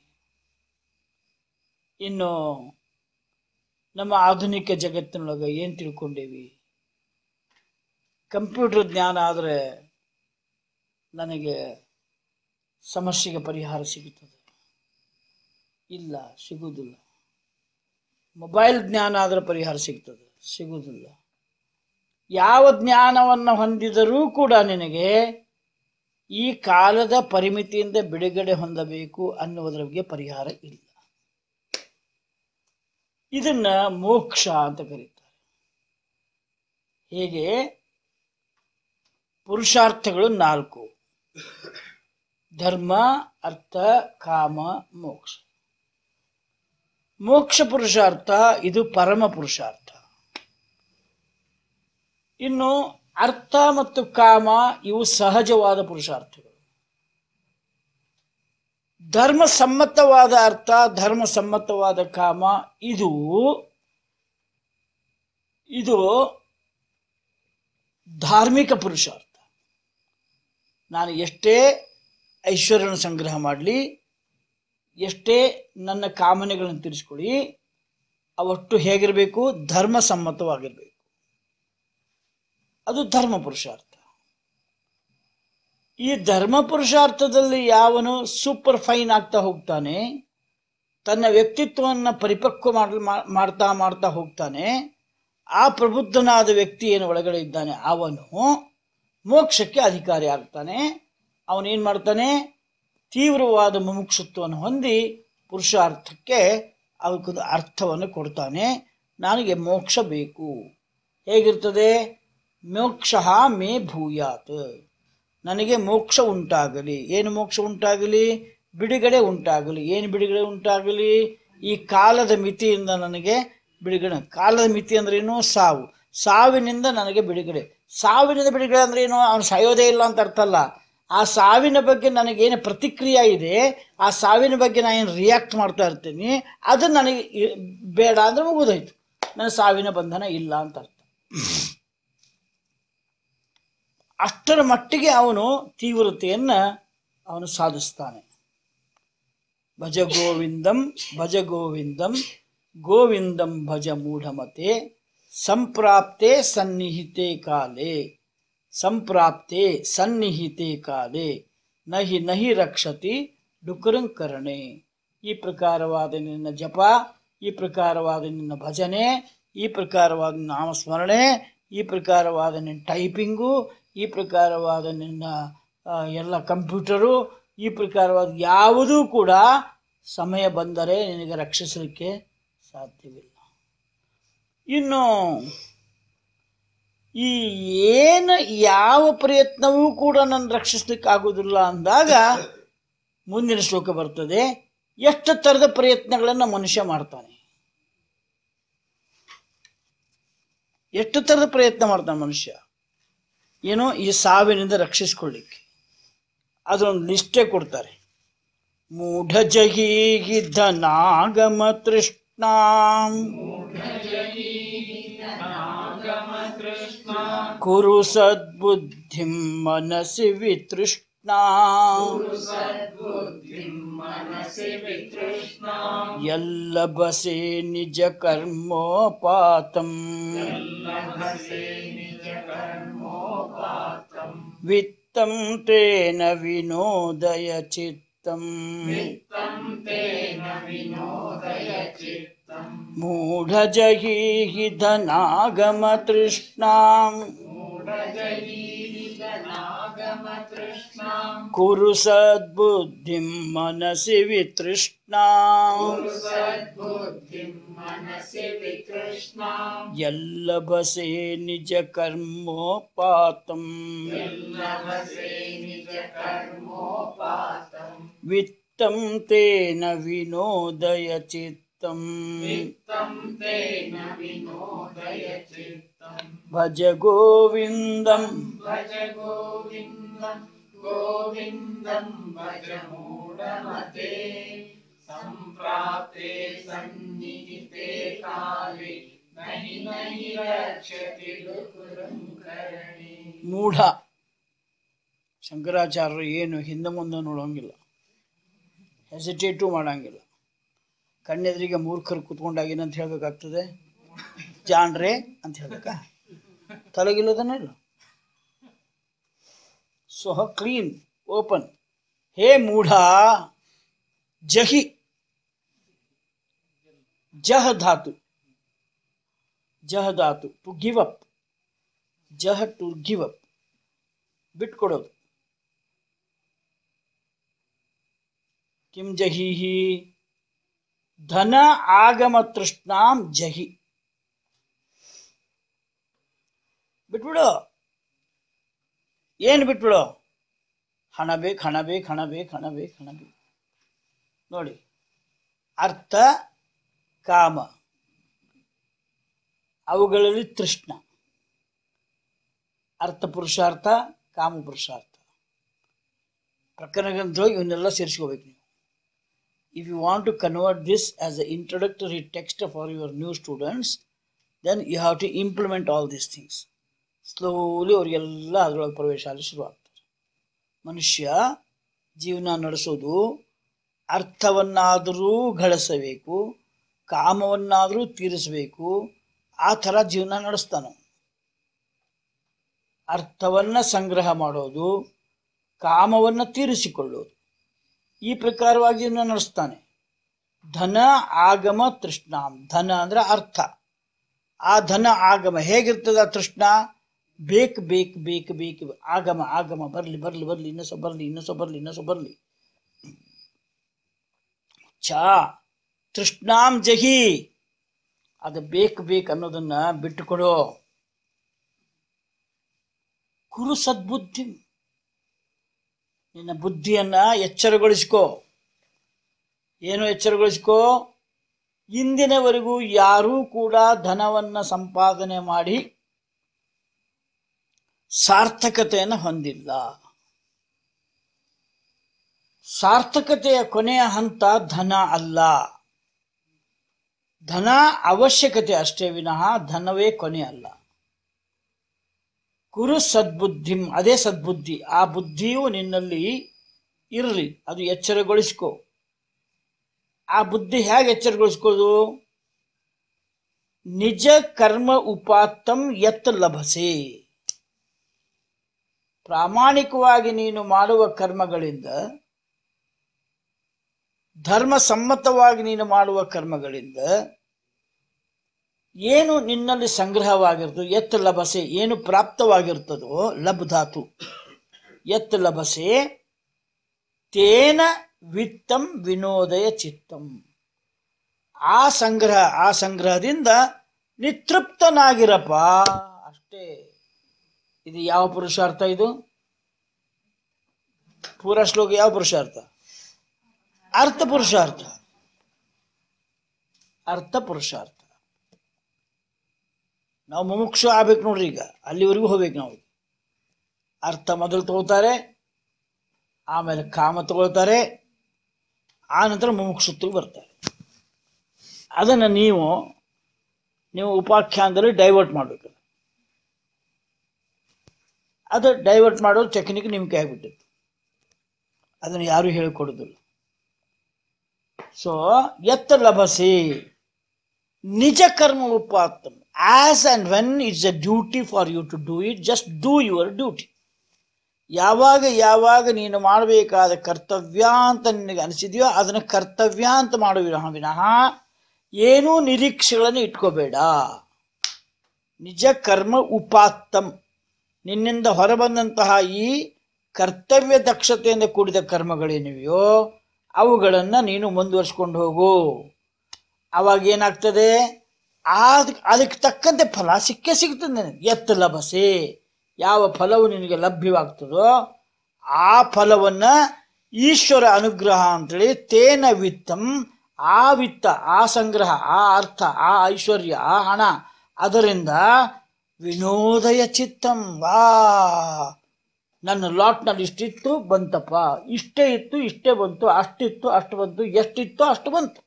ಇನ್ನು ನಮ್ಮ ಆಧುನಿಕ ಜಗತ್ತಿನೊಳಗೆ ಏನು ತಿಳ್ಕೊಂಡೇವಿ ಕಂಪ್ಯೂಟರ್ ಜ್ಞಾನ ಆದರೆ ನನಗೆ ಸಮಸ್ಯೆಗೆ ಪರಿಹಾರ ಸಿಗುತ್ತದೆ ಇಲ್ಲ ಸಿಗುವುದಿಲ್ಲ ಮೊಬೈಲ್ ಜ್ಞಾನ ಆದರೆ ಪರಿಹಾರ ಸಿಗ್ತದೆ ಸಿಗುವುದಿಲ್ಲ ಯಾವ ಜ್ಞಾನವನ್ನು ಹೊಂದಿದರೂ ಕೂಡ ನಿನಗೆ ಈ ಕಾಲದ ಪರಿಮಿತಿಯಿಂದ ಬಿಡುಗಡೆ ಹೊಂದಬೇಕು ಅನ್ನುವುದರ ಬಗ್ಗೆ ಪರಿಹಾರ ಇಲ್ಲ ಇದನ್ನ ಮೋಕ್ಷ ಅಂತ ಕರೀತಾರೆ ಹೇಗೆ ಪುರುಷಾರ್ಥಗಳು ನಾಲ್ಕು ಧರ್ಮ ಅರ್ಥ ಕಾಮ ಮೋಕ್ಷ ಮೋಕ್ಷ ಪುರುಷಾರ್ಥ ಇದು ಪರಮ ಪುರುಷಾರ್ಥ ಇನ್ನು ಅರ್ಥ ಮತ್ತು ಕಾಮ ಇವು ಸಹಜವಾದ ಪುರುಷಾರ್ಥಗಳು ಧರ್ಮಸಮ್ಮತವಾದ ಅರ್ಥ ಧರ್ಮಸಮ್ಮತವಾದ ಕಾಮ ಇದು ಇದು ಧಾರ್ಮಿಕ ಪುರುಷಾರ್ಥ ನಾನು ಎಷ್ಟೇ ಐಶ್ವರ್ಯನ ಸಂಗ್ರಹ ಮಾಡಲಿ ಎಷ್ಟೇ ನನ್ನ ಕಾಮನೆಗಳನ್ನು ತೀರಿಸ್ಕೊಳ್ಳಿ ಅವಷ್ಟು ಹೇಗಿರಬೇಕು ಧರ್ಮಸಮ್ಮತವಾಗಿರಬೇಕು ಅದು ಧರ್ಮ ಪುರುಷಾರ್ಥ ಈ ಧರ್ಮ ಪುರುಷಾರ್ಥದಲ್ಲಿ ಯಾವನು ಸೂಪರ್ ಫೈನ್ ಆಗ್ತಾ ಹೋಗ್ತಾನೆ ತನ್ನ ವ್ಯಕ್ತಿತ್ವವನ್ನು ಪರಿಪಕ್ವ ಮಾಡಲ್ ಮಾ- ಮಾಡ್ತಾ ಮಾಡ್ತಾ ಹೋಗ್ತಾನೆ ಆ ಪ್ರಬುದ್ಧನಾದ ವ್ಯಕ್ತಿ ಏನು ಒಳಗಡೆ ಇದ್ದಾನೆ ಅವನು ಮೋಕ್ಷಕ್ಕೆ ಅಧಿಕಾರಿ ಆಗ್ತಾನೆ ಅವನೇನು ಮಾಡ್ತಾನೆ ತೀವ್ರವಾದ ಮುಮುಕ್ಷತ್ವವನ್ನು ಹೊಂದಿ ಪುರುಷಾರ್ಥಕ್ಕೆ ಅದಕ್ಕೊಂದು ಅರ್ಥವನ್ನು ಕೊಡ್ತಾನೆ ನನಗೆ ಮೋಕ್ಷ ಬೇಕು ಹೇಗಿರ್ತದೆ ಮೋಕ್ಷ ಮೇ ಭೂಯಾತ್ ನನಗೆ ಮೋಕ್ಷ ಉಂಟಾಗಲಿ ಏನು ಮೋಕ್ಷ ಉಂಟಾಗಲಿ ಬಿಡುಗಡೆ ಉಂಟಾಗಲಿ ಏನು ಬಿಡುಗಡೆ ಉಂಟಾಗಲಿ ಈ ಕಾಲದ ಮಿತಿಯಿಂದ ನನಗೆ ಬಿಡುಗಡೆ ಕಾಲದ ಮಿತಿ ಅಂದ್ರೆ ಏನು ಸಾವು ಸಾವಿನಿಂದ ನನಗೆ ಬಿಡುಗಡೆ ಸಾವಿನಿಂದ ಬಿಡುಗಡೆ ಅಂದ್ರೆ ಏನು ಅವನು ಸಾಯೋದೇ ಇಲ್ಲ ಅಂತ ಅರ್ಥ ಅಲ್ಲ ಆ ಸಾವಿನ ಬಗ್ಗೆ ನನಗೇನು ಪ್ರತಿಕ್ರಿಯೆ ಇದೆ ಆ ಸಾವಿನ ಬಗ್ಗೆ ನಾನು ಏನು ರಿಯಾಕ್ಟ್ ಮಾಡ್ತಾ ಇರ್ತೀನಿ ಅದು ನನಗೆ ಇ- ಬೇಡ ಅಂದ್ರೆ ಮುಗಿದೋಯ್ತು ನನ್ನ ಸಾವಿನ ಬಂಧನ ಇಲ್ಲ ಅಂತ ಅರ್ಥ ಅಷ್ಟರ ಮಟ್ಟಿಗೆ ಅವನು ತೀವ್ರತೆಯನ್ನು ಅವನು ಸಾಧಿಸ್ತಾನೆ ಭಜ ಗೋವಿಂದಂ ಭಜ ಗೋವಿಂದಂ ಗೋವಿಂದಂ ಭಜ ಮೂಢಮತೆ ಸಂಪ್ರಾಪ್ತೆ ಸನ್ನಿಹಿತೆ ಕಾಲೇ ಸಂಪ್ರಾಪ್ತೆ ಸನ್ನಿಹಿತೆ ಕಾಲೇ ನಹಿ ನಹಿ ರಕ್ಷತಿ ಡುಕರಂಕರಣೆ ಈ ಪ್ರಕಾರವಾದ ನಿನ್ನ ಜಪ ಈ ಪ್ರಕಾರವಾದ ನಿನ್ನ ಭಜನೆ ಈ ಪ್ರಕಾರವಾದ ನಾಮಸ್ಮರಣೆ ಈ ಪ್ರಕಾರವಾದ ನಿನ್ನ ಟೈಪಿಂಗು ಈ ಪ್ರಕಾರವಾದ ನಿನ್ನ ಆ, ಎಲ್ಲ ಕಂಪ್ಯೂಟರು ಈ ಪ್ರಕಾರವಾದ ಯಾವುದೂ ಕೂಡ ಸಮಯ ಬಂದರೆ ನಿನಗೆ ರಕ್ಷಿಸಲಿಕ್ಕೆ ಸಾಧ್ಯವಿಲ್ಲ ಇನ್ನು ಈ ಏನು ಯಾವ ಪ್ರಯತ್ನವೂ ಕೂಡ ನನ್ನ ರಕ್ಷಿಸ್ಲಿಕ್ಕೆ ಆಗೋದಿಲ್ಲ ಅಂದಾಗ ಮುಂದಿನ ಶ್ಲೋಕ ಬರ್ತದೆ ಎಷ್ಟು ಥರದ ಪ್ರಯತ್ನಗಳನ್ನು ಮನುಷ್ಯ ಮಾಡ್ತಾನೆ ಎಷ್ಟು ಥರದ ಪ್ರಯತ್ನ ಮಾಡ್ತಾನೆ ಮನುಷ್ಯ ಏನೋ ಈ ಸಾವಿನಿಂದ ರಕ್ಷಿಸ್ಕೊಳ್ಳಿಕ್ಕೆ ಅದೊಂದು ಲಿಸ್ಟೇ ಕೊಡ್ತಾರೆ ಮೂಢ ಜಹೀಗಿದ್ದ ನಾಗಮ ತೃಷ್ಣಾಂ ಕುರು ಸದ್ಬುದ್ಧಿಂ ಮನಸಿ ವಿತೃಷ್ಣಾ ಯಲ್ಲಭಸೆ ನಿಜ ಕರ್ಮೋಪಾತಂ ವಿತ್ತಂ ತೇನ ವಿನೋದಯ ಚಿತ್ತಂ ಮೂಢಜಹೀಹಿ ಧನಾಗಮ ತೃಷ್ಣಾಂ ಕುರು ಸದ್ಬುದ್ಧಿಂ ಮನಸಿ ವಿತೃಷ್ಣಾ ಯಲ್ಲಭಸೆ ನಿಜ ಕರ್ಮೋಪಾತಂ ವಿತ್ತಂ ತೇನ ವಿನೋದಯ ಚಿತ್ತಂ ಭಜ ಗೋವಿಂದಂ ಮೂಢ ಶಂಕರಾಚಾರ್ಯರು ಏನು ಹಿಂದೆ ಮುಂದೆ ನೋಡೋಂಗಿಲ್ಲ ಹೆಸಿಟೇಟು ಮಾಡಂಗಿಲ್ಲ ಕಣ್ಣೆದುರಿಗೆ ಮೂರ್ಖರು ಕೂತ್ಕೊಂಡಾಗ ಏನಂತ ಹೇಳ್ಬೇಕಾಗ್ತದೆ ಜಾಣ್ರೆ ಅಂತ ಹೇಳ್ಬೇಕಾ ತಲೆಗಿಲ್ಲದನ್ನ ಇಲ್ಲ ಸೊ ಕ್ಲೀನ್ ಓಪನ್ ಹೇ ಮೂಢ ಜಹಿ ಜಹ ಧಾತು ಜಹ ಧಾತು ಟು ಗಿವ್ ಅಪ್ ಜಹ ಟು ಗಿವ್ ಅಪ್ ಬಿಟ್ಕೊಡೋದು ಕಿಂ ಜಹೀಹಿ ಧನ ಆಗಮ ತೃಷ್ಣಾಂ ಜಹಿ ಬಿಟ್ಬಿಡು ಏನು ಬಿಟ್ಬಿಡು ಹಣ ಬೇಕು ಹಣ ಬೇಕು ಹಣ ಬೇಕು ಹಣ ಬೇಕು ಹಣ ಬೇಕು ನೋಡಿ ಅರ್ಥ ಕಾಮ ಅವುಗಳಲ್ಲಿ ತೃಷ್ಣ ಅರ್ಥ ಪುರುಷಾರ್ಥ ಕಾಮ ಪುರುಷಾರ್ಥ ಪ್ರಕರಣ ಗ್ರಂಥ ಇವನ್ನೆಲ್ಲ ಸೇರಿಸ್ಕೋಬೇಕು ನೀವು if you want to convert this as a introductory text for your new students then you have to implement all these things slowly ಅವರಿಗೆಲ್ಲ ಅದರೊಳಗೆ ಪ್ರವೇಶ ಆಗಲಿ ಶುರು ಆಗ್ತಾರೆ ಮನುಷ್ಯ ಜೀವನ ನಡೆಸೋದು ಅರ್ಥವನ್ನಾದರೂ ಗಳಿಸಬೇಕು ಕಾಮವನ್ನಾದರೂ ತೀರಿಸಬೇಕು ಆ ಥರ ಜೀವನ ನಡೆಸ್ತಾನೆ ಅರ್ಥವನ್ನು ಸಂಗ್ರಹ ಮಾಡೋದು ಕಾಮವನ್ನು ತೀರಿಸಿಕೊಳ್ಳೋದು ಈ ಪ್ರಕಾರವಾಗಿ ಜೀವನ ನಡೆಸ್ತಾನೆ ಧನ ಆಗಮ ತೃಷ್ಣಾಂ ಧನ ಅಂದ್ರೆ ಅರ್ಥ ಆ ಧನ ಆಗಮ ಹೇಗಿರ್ತದ ಆ ತೃಷ್ಣ ಬೇಕು ಬೇಕು ಬೇಕು ಬೇಕು ಆಗಮ ಆಗಮ ಬರಲಿ ಬರಲಿ ಬರಲಿ ಇನ್ನೊಸ ಬರಲಿ ಇನ್ನೊಸ ಬರಲಿ ಇನ್ನೊಸ ಬರಲಿ ಚಾ ತೃಷ್ಣಾಂ ಜಹಿ ಅದು ಬೇಕು ಬೇಕು ಅನ್ನೋದನ್ನ ಬಿಟ್ಟುಕೊಡೋ ಕುರು ಸದ್ಬುದ್ಧಿ ನಿನ್ನ ಬುದ್ಧಿಯನ್ನ ಎಚ್ಚರಗೊಳಿಸ್ಕೋ ಏನು ಎಚ್ಚರಗೊಳಿಸ್ಕೋ ಇಂದಿನವರೆಗೂ ಯಾರೂ ಕೂಡ ಧನವನ್ನ ಸಂಪಾದನೆ ಮಾಡಿ ಸಾರ್ಥಕತೆಯನ್ನು ಹೊಂದಿಲ್ಲ ಸಾರ್ಥಕತೆಯ ಕೊನೆಯ ಹಂತ ಧನ ಅಲ್ಲ ಧನ ಅವಶ್ಯಕತೆ ಅಷ್ಟೇ ವಿನಃ ಧನವೇ ಕೊನೆ ಅಲ್ಲ ಕುರು ಸದ್ಬುದ್ಧಿಂ ಅದೇ ಸದ್ಬುದ್ಧಿ ಆ ಬುದ್ಧಿಯು ನಿನ್ನಲ್ಲಿ ಇರಲಿ ಅದು ಎಚ್ಚರಗೊಳಿಸ್ಕೋ ಆ ಬುದ್ಧಿ ಹೇಗೆ ಎಚ್ಚರಗೊಳಿಸ್ಕೋದು ನಿಜ ಕರ್ಮ ಉಪಾತ್ತಂ ಯತ್ ಲಭಸೆ ಪ್ರಾಮಾಣಿಕವಾಗಿ ನೀನು ಮಾಡುವ ಕರ್ಮಗಳಿಂದ ಧರ್ಮ ಸಮ್ಮತವಾಗಿ ನೀನು ಮಾಡುವ ಕರ್ಮಗಳಿಂದ ಏನು ನಿನ್ನಲ್ಲಿ ಸಂಗ್ರಹವಾಗಿರ್ತದೋ ಎತ್ ಲಭಸೆ ಏನು ಪ್ರಾಪ್ತವಾಗಿರ್ತದೋ ಲಬ್ಧಾತು ಎತ್ ಲಭಸೆ ತೇನ ವಿತ್ತಂ ವಿನೋದಯ ಚಿತ್ತಂ ಆ ಸಂಗ್ರಹ ಆ ಸಂಗ್ರಹದಿಂದ ನಿತೃಪ್ತನಾಗಿರಪ್ಪ ಅಷ್ಟೇ ಇದು ಯಾವ ಪುರುಷಾರ್ಥ ಇದು ಪೂರ ಶ್ಲೋಕ ಯಾವ ಪುರುಷಾರ್ಥ ಅರ್ಥ ಪುರುಷಾರ್ಥ ಅರ್ಥ ಪುರುಷಾರ್ಥ ನಾವು ಮುಮುಕ್ಷು ಆಗ್ಬೇಕು ನೋಡ್ರಿ ಈಗ ಅಲ್ಲಿವರೆಗೂ ಹೋಗ್ಬೇಕು ನಾವು ಅರ್ಥ ಮೊದಲು ತಗೋತಾರೆ ಆಮೇಲೆ ಕಾಮ ತಗೊಳ್ತಾರೆ ಆ ನಂತರ ಮುಮುಕ್ಷುತ್ವಕ್ಕೆ ಬರ್ತಾರೆ ಅದನ್ನು ನೀವು ನೀವು ಉಪಾಖ್ಯಾನದಲ್ಲಿ ಡೈವರ್ಟ್ ಮಾಡಬೇಕು ಅದು ಡೈವರ್ಟ್ ಮಾಡೋ ಟೆಕ್ನಿಕ್ ನಿಮ್ಮ ಕೈ ಆಗ್ಬಿಟ್ಟಿತ್ತು ಅದನ್ನು ಯಾರೂ ಹೇಳಿಕೊಡೋದಿಲ್ಲ ಸೊ ಎತ್ತ ಲಭಸಿ ನಿಜ ಕರ್ಮ ಉಪಾತ್ತಂ as and when it's a duty for you to do it just do your duty ಯಾವಾಗ ಯಾವಾಗ ನೀನು ಮಾಡಬೇಕಾದ ಕರ್ತವ್ಯ ಅಂತ ನಿನಗೆ ಅನಿಸಿದೆಯೋ ಅದನ್ನು ಕರ್ತವ್ಯ ಅಂತ ಮಾಡುವ ವಿನಃ ಏನೂ ನಿರೀಕ್ಷೆಗಳನ್ನು ಇಟ್ಕೋಬೇಡ ನಿಜ ಕರ್ಮ ಉಪಾತ್ತಂ ನಿನ್ನಿಂದ ಹೊರಬಂದಂತಹ ಈ ಕರ್ತವ್ಯ ದಕ್ಷತೆಯಿಂದ ಕೂಡಿದ ಕರ್ಮಗಳೇನಿವೆಯೋ ಅವುಗಳನ್ನು ನೀನು ಮುಂದುವರ್ಸ್ಕೊಂಡು ಹೋಗು ಅವಾಗ ಏನಾಗ್ತದೆ ಆದ್ ಅದಕ್ಕೆ ತಕ್ಕಂತೆ ಫಲ ಸಿಕ್ಕೇ ಸಿಗ್ತದೆ ನಿನಗೆ ಎತ್ತ ಲಭಸೆ ಯಾವ ಫಲವು ನಿನಗೆ ಲಭ್ಯವಾಗ್ತದೋ ಆ ಫಲವನ್ನು ಈಶ್ವರ ಅನುಗ್ರಹ ಅಂತೇಳಿ ತೇನ ವಿತ್ತಂ ಆ ವಿತ್ತ ಆ ಸಂಗ್ರಹ ಆ ಅರ್ಥ ಆ ಐಶ್ವರ್ಯ ಆ ಹಣ ಅದರಿಂದ ವಿನೋದಯ ಚಿತ್ತಂ ವಾ ನನ್ನ ಲಾಟ್ನಲ್ಲಿ ಇಷ್ಟಿತ್ತು ಬಂತಪ್ಪ ಇಷ್ಟೇ ಇತ್ತು ಇಷ್ಟೇ ಬಂತು ಅಷ್ಟಿತ್ತು ಅಷ್ಟು ಬಂತು ಎಷ್ಟಿತ್ತು ಅಷ್ಟು ಬಂತು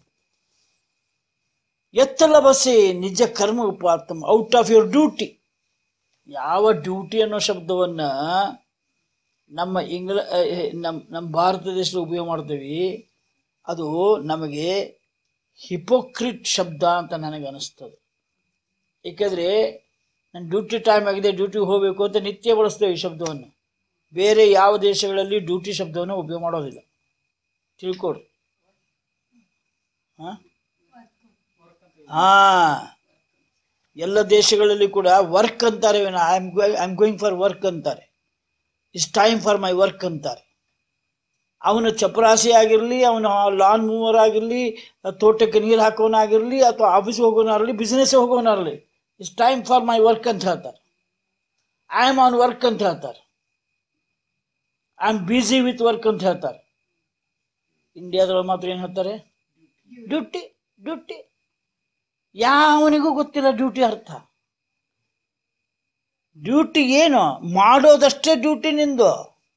ಎತ್ತಲ ಬಸೆ ನಿಜ ಕರ್ಮ ಉಪಾತ್ತಂ ಔಟ್ ಆಫ್ ಯುವರ್ ಡ್ಯೂಟಿ ಯಾವ ಡ್ಯೂಟಿ ಅನ್ನೋ ಶಬ್ದವನ್ನ ನಮ್ಮ ಇಂಗ್ಲ ನಮ್ಮ ನಮ್ಮ ಭಾರತ ದೇಶದಲ್ಲಿ ಉಪಯೋಗ ಮಾಡ್ತೀವಿ ಅದು ನಮಗೆ ಹಿಪೋಕ್ರಿಟ್ ಶಬ್ದ ಅಂತ ನನಗೆ ಅನಿಸ್ತದೆ ಏಕೆಂದರೆ ನನ್ನ ಡ್ಯೂಟಿ ಟೈಮ್ ಆಗಿದೆ ಡ್ಯೂಟಿಗೆ ಹೋಗಬೇಕು ಅಂತ ನಿತ್ಯ ಬಳಸ್ತೇವೆ ಈ ಶಬ್ದವನ್ನು ಬೇರೆ ಯಾವ ದೇಶಗಳಲ್ಲಿ ಡ್ಯೂಟಿ ಶಬ್ದವನ್ನು ಉಪಯೋಗ ಮಾಡೋದಿಲ್ಲ ತಿಳ್ಕೊಡ್ರಿ ಹಾಂ ಹಾಂ ಎಲ್ಲ ದೇಶಗಳಲ್ಲಿ ಕೂಡ ವರ್ಕ್ ಅಂತಾರೆ I am I am going for work ಅಂತಾರೆ is time for my work ಅಂತಾರೆ ಅವನು ಚಪರಾಸಿ ಆಗಿರಲಿ ಅವನು ಲಾನ್ ಮೂವರ್ ಆಗಿರಲಿ ತೋಟಕ್ಕೆ ನೀರು ಹಾಕೋನಾಗಿರಲಿ ಅಥವಾ ಆಫೀಸ್ಗೆ ಹೋಗೋನಾಗಲಿ ಬಿಸ್ನೆಸ್ ಹೋಗೋನಾಗಲಿ is time for my work ಅಂತ ಹೇಳ್ತಾರೆ ಐ ಆಮ್ ಆನ್ ವರ್ಕ್ ಅಂತ ಹೇಳ್ತಾರೆ I am busy with work ಅಂತ ಹೇಳ್ತಾರೆ ಇಂಡಿಯಾದೊಳಗೆ ಮಾತ್ರ ಏನು ಹೇಳ್ತಾರೆ ಡ್ಯೂಟಿ ಡ್ಯೂಟಿ ಯಾವನಿಗೂ ಗೊತ್ತಿಲ್ಲ ಡ್ಯೂಟಿ ಅರ್ಥ ಡ್ಯೂಟಿ ಏನು ಮಾಡೋದಷ್ಟೇ ಡ್ಯೂಟಿ ನಿಂದು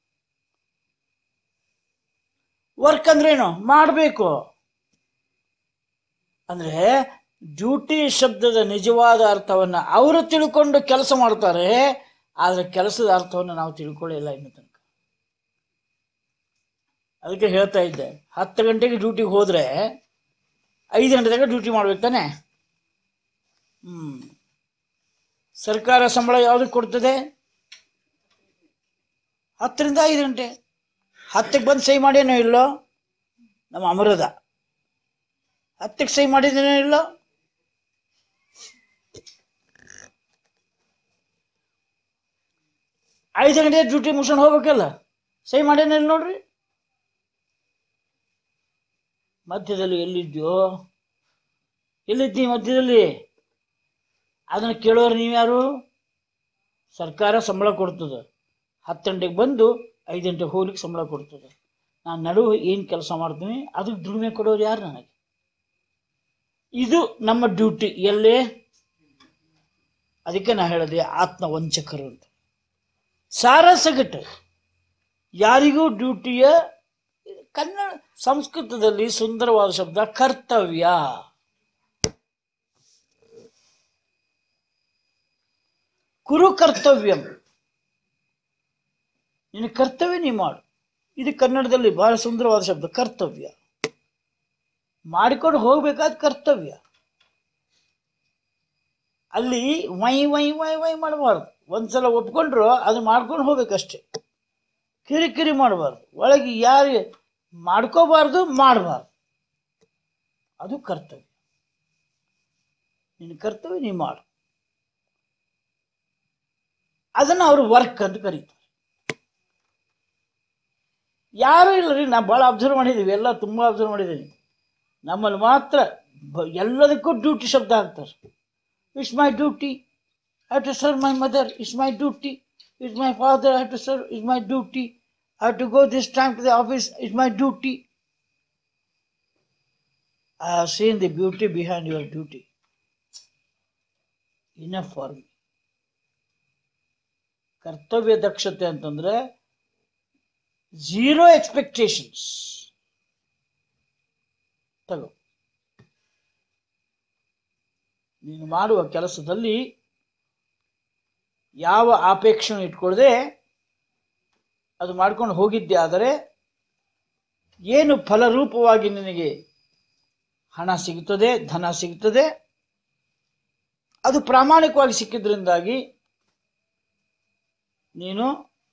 ವರ್ಕ್ ಅಂದ್ರೇನು ಮಾಡಬೇಕು ಅಂದ್ರೆ ಡ್ಯೂಟಿ ಶಬ್ದದ ನಿಜವಾದ ಅರ್ಥವನ್ನ ಅವರು ತಿಳ್ಕೊಂಡು ಕೆಲಸ ಮಾಡ್ತಾರೆ ಆದರೆ ಕೆಲಸದ ಅರ್ಥವನ್ನು ನಾವು ತಿಳ್ಕೊಳ್ಳಿಲ್ಲ ಇನ್ನು ತನಕ ಅದಕ್ಕೆ ಹೇಳ್ತಾ ಇದ್ದೆ ಹತ್ತು ಗಂಟೆಗೆ ಡ್ಯೂಟಿಗೆ ಹೋದ್ರೆ ಐದು ಗಂಟೆ ತನಕ ಡ್ಯೂಟಿ ಮಾಡ್ಬೇಕು ತಾನೆ ಹ್ಮ್ ಸರ್ಕಾರ ಸಂಬಳ ಯಾವುದಕ್ಕೆ ಕೊಡ್ತದೆ ಹತ್ತರಿಂದ ಐದು ಗಂಟೆ ಹತ್ತಕ್ಕೆ ಬಂದು ಸಹಿ ಮಾಡ್ಯಾನೋ ಇಲ್ಲೋ ನಮ್ಮ ಅಮರದ ಹತ್ತಕ್ಕೆ ಸಹಿ ಮಾಡಿದೇನೋ ಇಲ್ಲೋ ಐದು ಗಂಟೆ ಡ್ಯೂಟಿ ಮುಗಿಸ್ಕೊಂಡು ಹೋಗ್ಬೇಕಲ್ಲ ಸಹಿ ಮಾಡ್ಯಾನ ಇಲ್ಲ ನೋಡ್ರಿ ಮಧ್ಯದಲ್ಲಿ ಎಲ್ಲಿದ್ಯೋ ಎಲ್ಲಿದ್ದಿ ಮಧ್ಯದಲ್ಲಿ ಅದನ್ನು ಕೇಳೋರು ನೀವ್ಯಾರು ಸರ್ಕಾರ ಸಂಬಳ ಕೊಡ್ತದೆ ಹತ್ತು ಗಂಟೆಗೆ ಬಂದು ಐದು ಗಂಟೆಗೆ ಹೋಗ್ಲಿಕ್ಕೆ ಸಂಬಳ ಕೊಡ್ತದೆ ನಾನು ನಡುವೆ ಏನು ಕೆಲಸ ಮಾಡ್ತೀನಿ ಅದಕ್ಕೆ ದುಡಿಮೆ ಕೊಡೋರು ಯಾರು ನನಗೆ ಇದು ನಮ್ಮ ಡ್ಯೂಟಿ ಎಲ್ಲೇ ಅದಕ್ಕೆ ನಾ ಹೇಳಿದೆ ಆತ್ಮ ವಂಚಕರು ಅಂತ ಸಾರ ಸಗಟು ಯಾರಿಗೂ ಡ್ಯೂಟಿಯ ಕನ್ನಡ ಸಂಸ್ಕೃತದಲ್ಲಿ ಸುಂದರವಾದ ಶಬ್ದ ಕರ್ತವ್ಯ ಕುರು ಕರ್ತವ್ಯಂ ನಿನ್ನ ಕರ್ತವ್ಯ ನೀ ಮಾಡು ಇದು ಕನ್ನಡದಲ್ಲಿ ಬಹಳ ಸುಂದರವಾದ ಶಬ್ದ ಕರ್ತವ್ಯ ಮಾಡಿಕೊಂಡು ಹೋಗ್ಬೇಕಾದ ಕರ್ತವ್ಯ ಅಲ್ಲಿ ವೈ ವೈ ವೈ ವೈ ಮಾಡಬಾರ್ದು ಒಂದ್ಸಲ ಒಪ್ಕೊಂಡ್ರು ಅದು ಮಾಡ್ಕೊಂಡು ಹೋಗ್ಬೇಕಷ್ಟೆ ಕಿರಿಕಿರಿ ಮಾಡಬಾರ್ದು ಒಳಗೆ ಯಾರು ಮಾಡ್ಕೋಬಾರ್ದು ಮಾಡಬಾರ್ದು ಅದು ಕರ್ತವ್ಯ ನಿನ್ನ ಕರ್ತವ್ಯ ನೀ ಮಾಡು ಅದನ್ನು ಅವರು ವರ್ಕ್ ಅಂತ ಕರೀತಾರೆ ಯಾರೂ ಇಲ್ಲ ರೀ ನಾ ಭಾಳ ಅಬ್ಸರ್ವ್ ಮಾಡಿದ್ದೀವಿ ಎಲ್ಲ ತುಂಬ ಅಬ್ಸರ್ವ್ ಮಾಡಿದ್ದೀನಿ ನಮ್ಮಲ್ಲಿ ಮಾತ್ರ ಬ- ಎಲ್ಲದಕ್ಕೂ ಡ್ಯೂಟಿ ಶಬ್ದ ಹಾಕ್ತಾರೆ it's my duty I to serve my mother it's my duty it's my father I to serve it's my duty I to go this time to the office it's my duty I have seen the beauty behind your duty enough for me ಕರ್ತವ್ಯ ದಕ್ಷತೆ ಅಂತಂದ್ರೆ zero expectations ತಗೋ ನೀನು ಮಾಡುವ ಕೆಲಸದಲ್ಲಿ ಯಾವ ಆಪೇಕ್ಷಣೆ ಇಟ್ಕೊಳ್ಳದೆ ಅದು ಮಾಡ್ಕೊಂಡು ಹೋಗಿದ್ದೆ ಆದರೆ ಏನು ಫಲರೂಪವಾಗಿ ನಿನಗೆ ಹಣ ಸಿಗುತ್ತದೆ ಧನ ಸಿಗುತ್ತದೆ ಅದು ಪ್ರಾಮಾಣಿಕವಾಗಿ ಸಿಕ್ಕಿದ್ರಿಂದಾಗಿ ನೀನು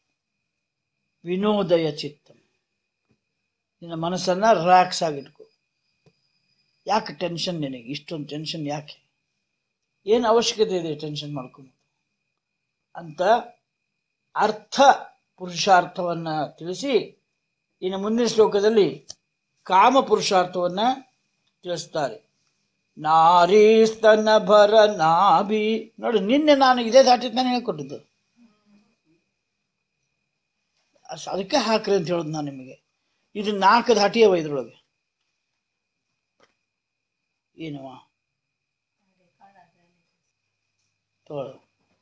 ವಿನೋದಯ ಚಿತ್ತ ನಿನ್ನ ಮನಸ್ಸನ್ನು ರಿಲ್ಯಾಕ್ಸ್ ಆಗಿಟ್ಕೊ ಯಾಕೆ ಟೆನ್ಷನ್ ನಿನಗೆ ಇಷ್ಟೊಂದು ಟೆನ್ಷನ್ ಯಾಕೆ ಏನು ಅವಶ್ಯಕತೆ ಇದೆ ಟೆನ್ಷನ್ ಮಾಡ್ಕೊಂಡು ಅಂತ ಅರ್ಥ ಪುರುಷಾರ್ಥವನ್ನು ತಿಳಿಸಿ ಇನ್ನು ಮುಂದಿನ ಶ್ಲೋಕದಲ್ಲಿ ಕಾಮ ಪುರುಷಾರ್ಥವನ್ನು ತಿಳಿಸ್ತಾರೆ ನಾರೀ ಸ್ತನ ಭರ ನಾಭಿ ನೋಡಿ ನಿನ್ನೆ ನಾನು ಇದೇ ದಾಟಿ ನಾನು ಹೇಳ್ಕೊಟ್ಟಿದ್ದು ಅಸ್- ಅದಕ್ಕೆ ಹಾಕ್ರಿ ಅಂತ ಹೇಳೋದು ನಾನು ನಿಮಗೆ ಇದು ನಾಲ್ಕು ದಾಟಿಯವ ಇದ್ರೊಳಗೆ ಏನವ ತಗೊಳ್ಳು.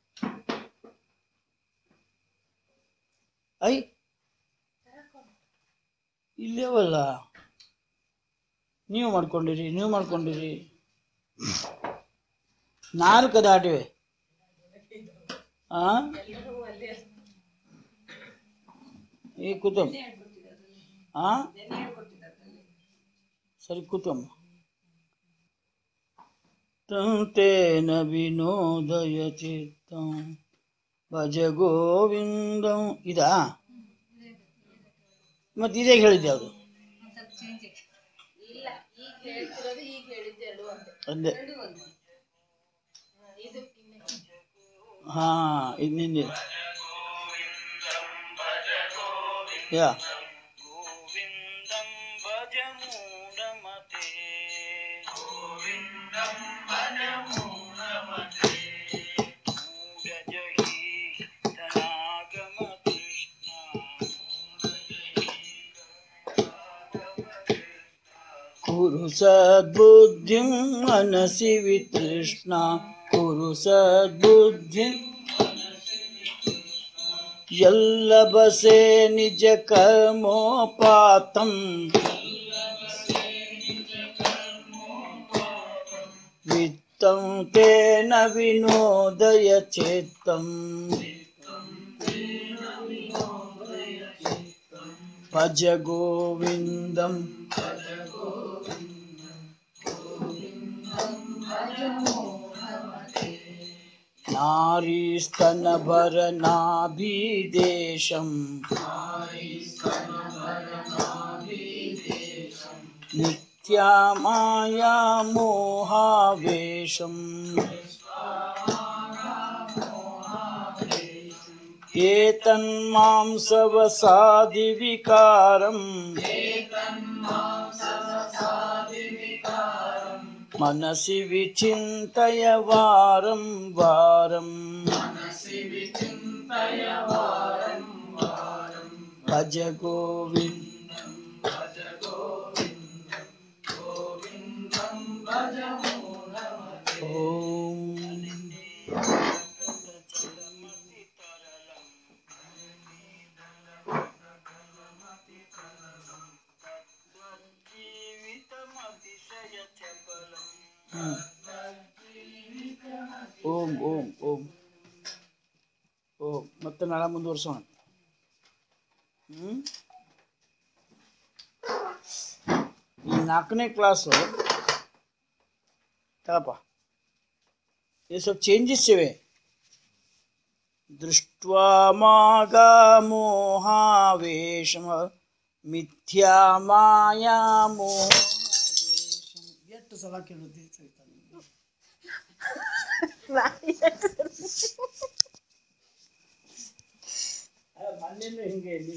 ಐ ಇಲ್ಲೇವಲ್ಲ ನೀವು ಮಾಡ್ಕೊಂಡಿರಿ ನೀವು ಮಾಡ್ಕೊಂಡಿರಿ ನಾಲ್ಕು ದಾಟಿವೆ ಆ ಈ ಕೂತಮ್ಮ ಆ ಸರಿ ಕೂತಮ್ಮ ತೇನ ವಿನೋದಯ ಚಿತ್ತಂ ಭಜ ಗೋವಿಂದಂ ಇದಾ ಮತ್ತೆ ಇದೇ ಹೇಳಿದ್ದೆ ಅದು ಅದೇ ಹಾ ಇದು ನಿಂದೆ ಯಾ ಗೋವಿಂದಂ ಭಜ ಮೂಢಮತೆ ಮೂಢಜಹಿ ತನಾಗಮ ಕೃಷ್ಣ ಕುರು ಸದ್ಬುದ್ಧಿಂ ಮನಸಿ ವಿತೃಷ್ಣ ಕುರು ಸದ್ಬುದ್ಧಿಂ ಯಲ್ಲಬಸೆ ನಿಜ ಕರ್ಮೋಪಾತಂ ವಿತ್ತಂ ತೇನ ವಿನೋದಯ ಚೇತ್ತಂ ಭಜ ಗೋವಿಂದಂ नारीस्तनभरनाभिदेशम् नित्या माया मोहावेशम् एतन्मां सवसादिविकारम् मनसि विचिन्तय वारं वारम् भज गोविन्द ॐ ಹ್ಮ್. ಓಂ ಓಂ ಓಂ ಓಂ ಮತ್ತೆ ನಾಳೆ ಮುಂದುವರ್ಸೋಣ ಹ್ಮ್ ಈ ನಾಲ್ಕನೇ ಕ್ಲಾಸು ತಗಪ್ಪ ಇದು ಸ್ವಲ್ಪ ಚೇಂಜಸ್ ಇವೆ ದೃಷ್ಟ್ವಾ ಮಾಗ ಮೋಹಾವೇಶಮ ಮಿಥ್ಯಾ ಮಾಯಾ ಮೋಹ ಎಷ್ಟು ಸಲ ಕೇಳುತ್ತೆ ಮೊನ್ನೆನೂ ಹಿಂಗೆ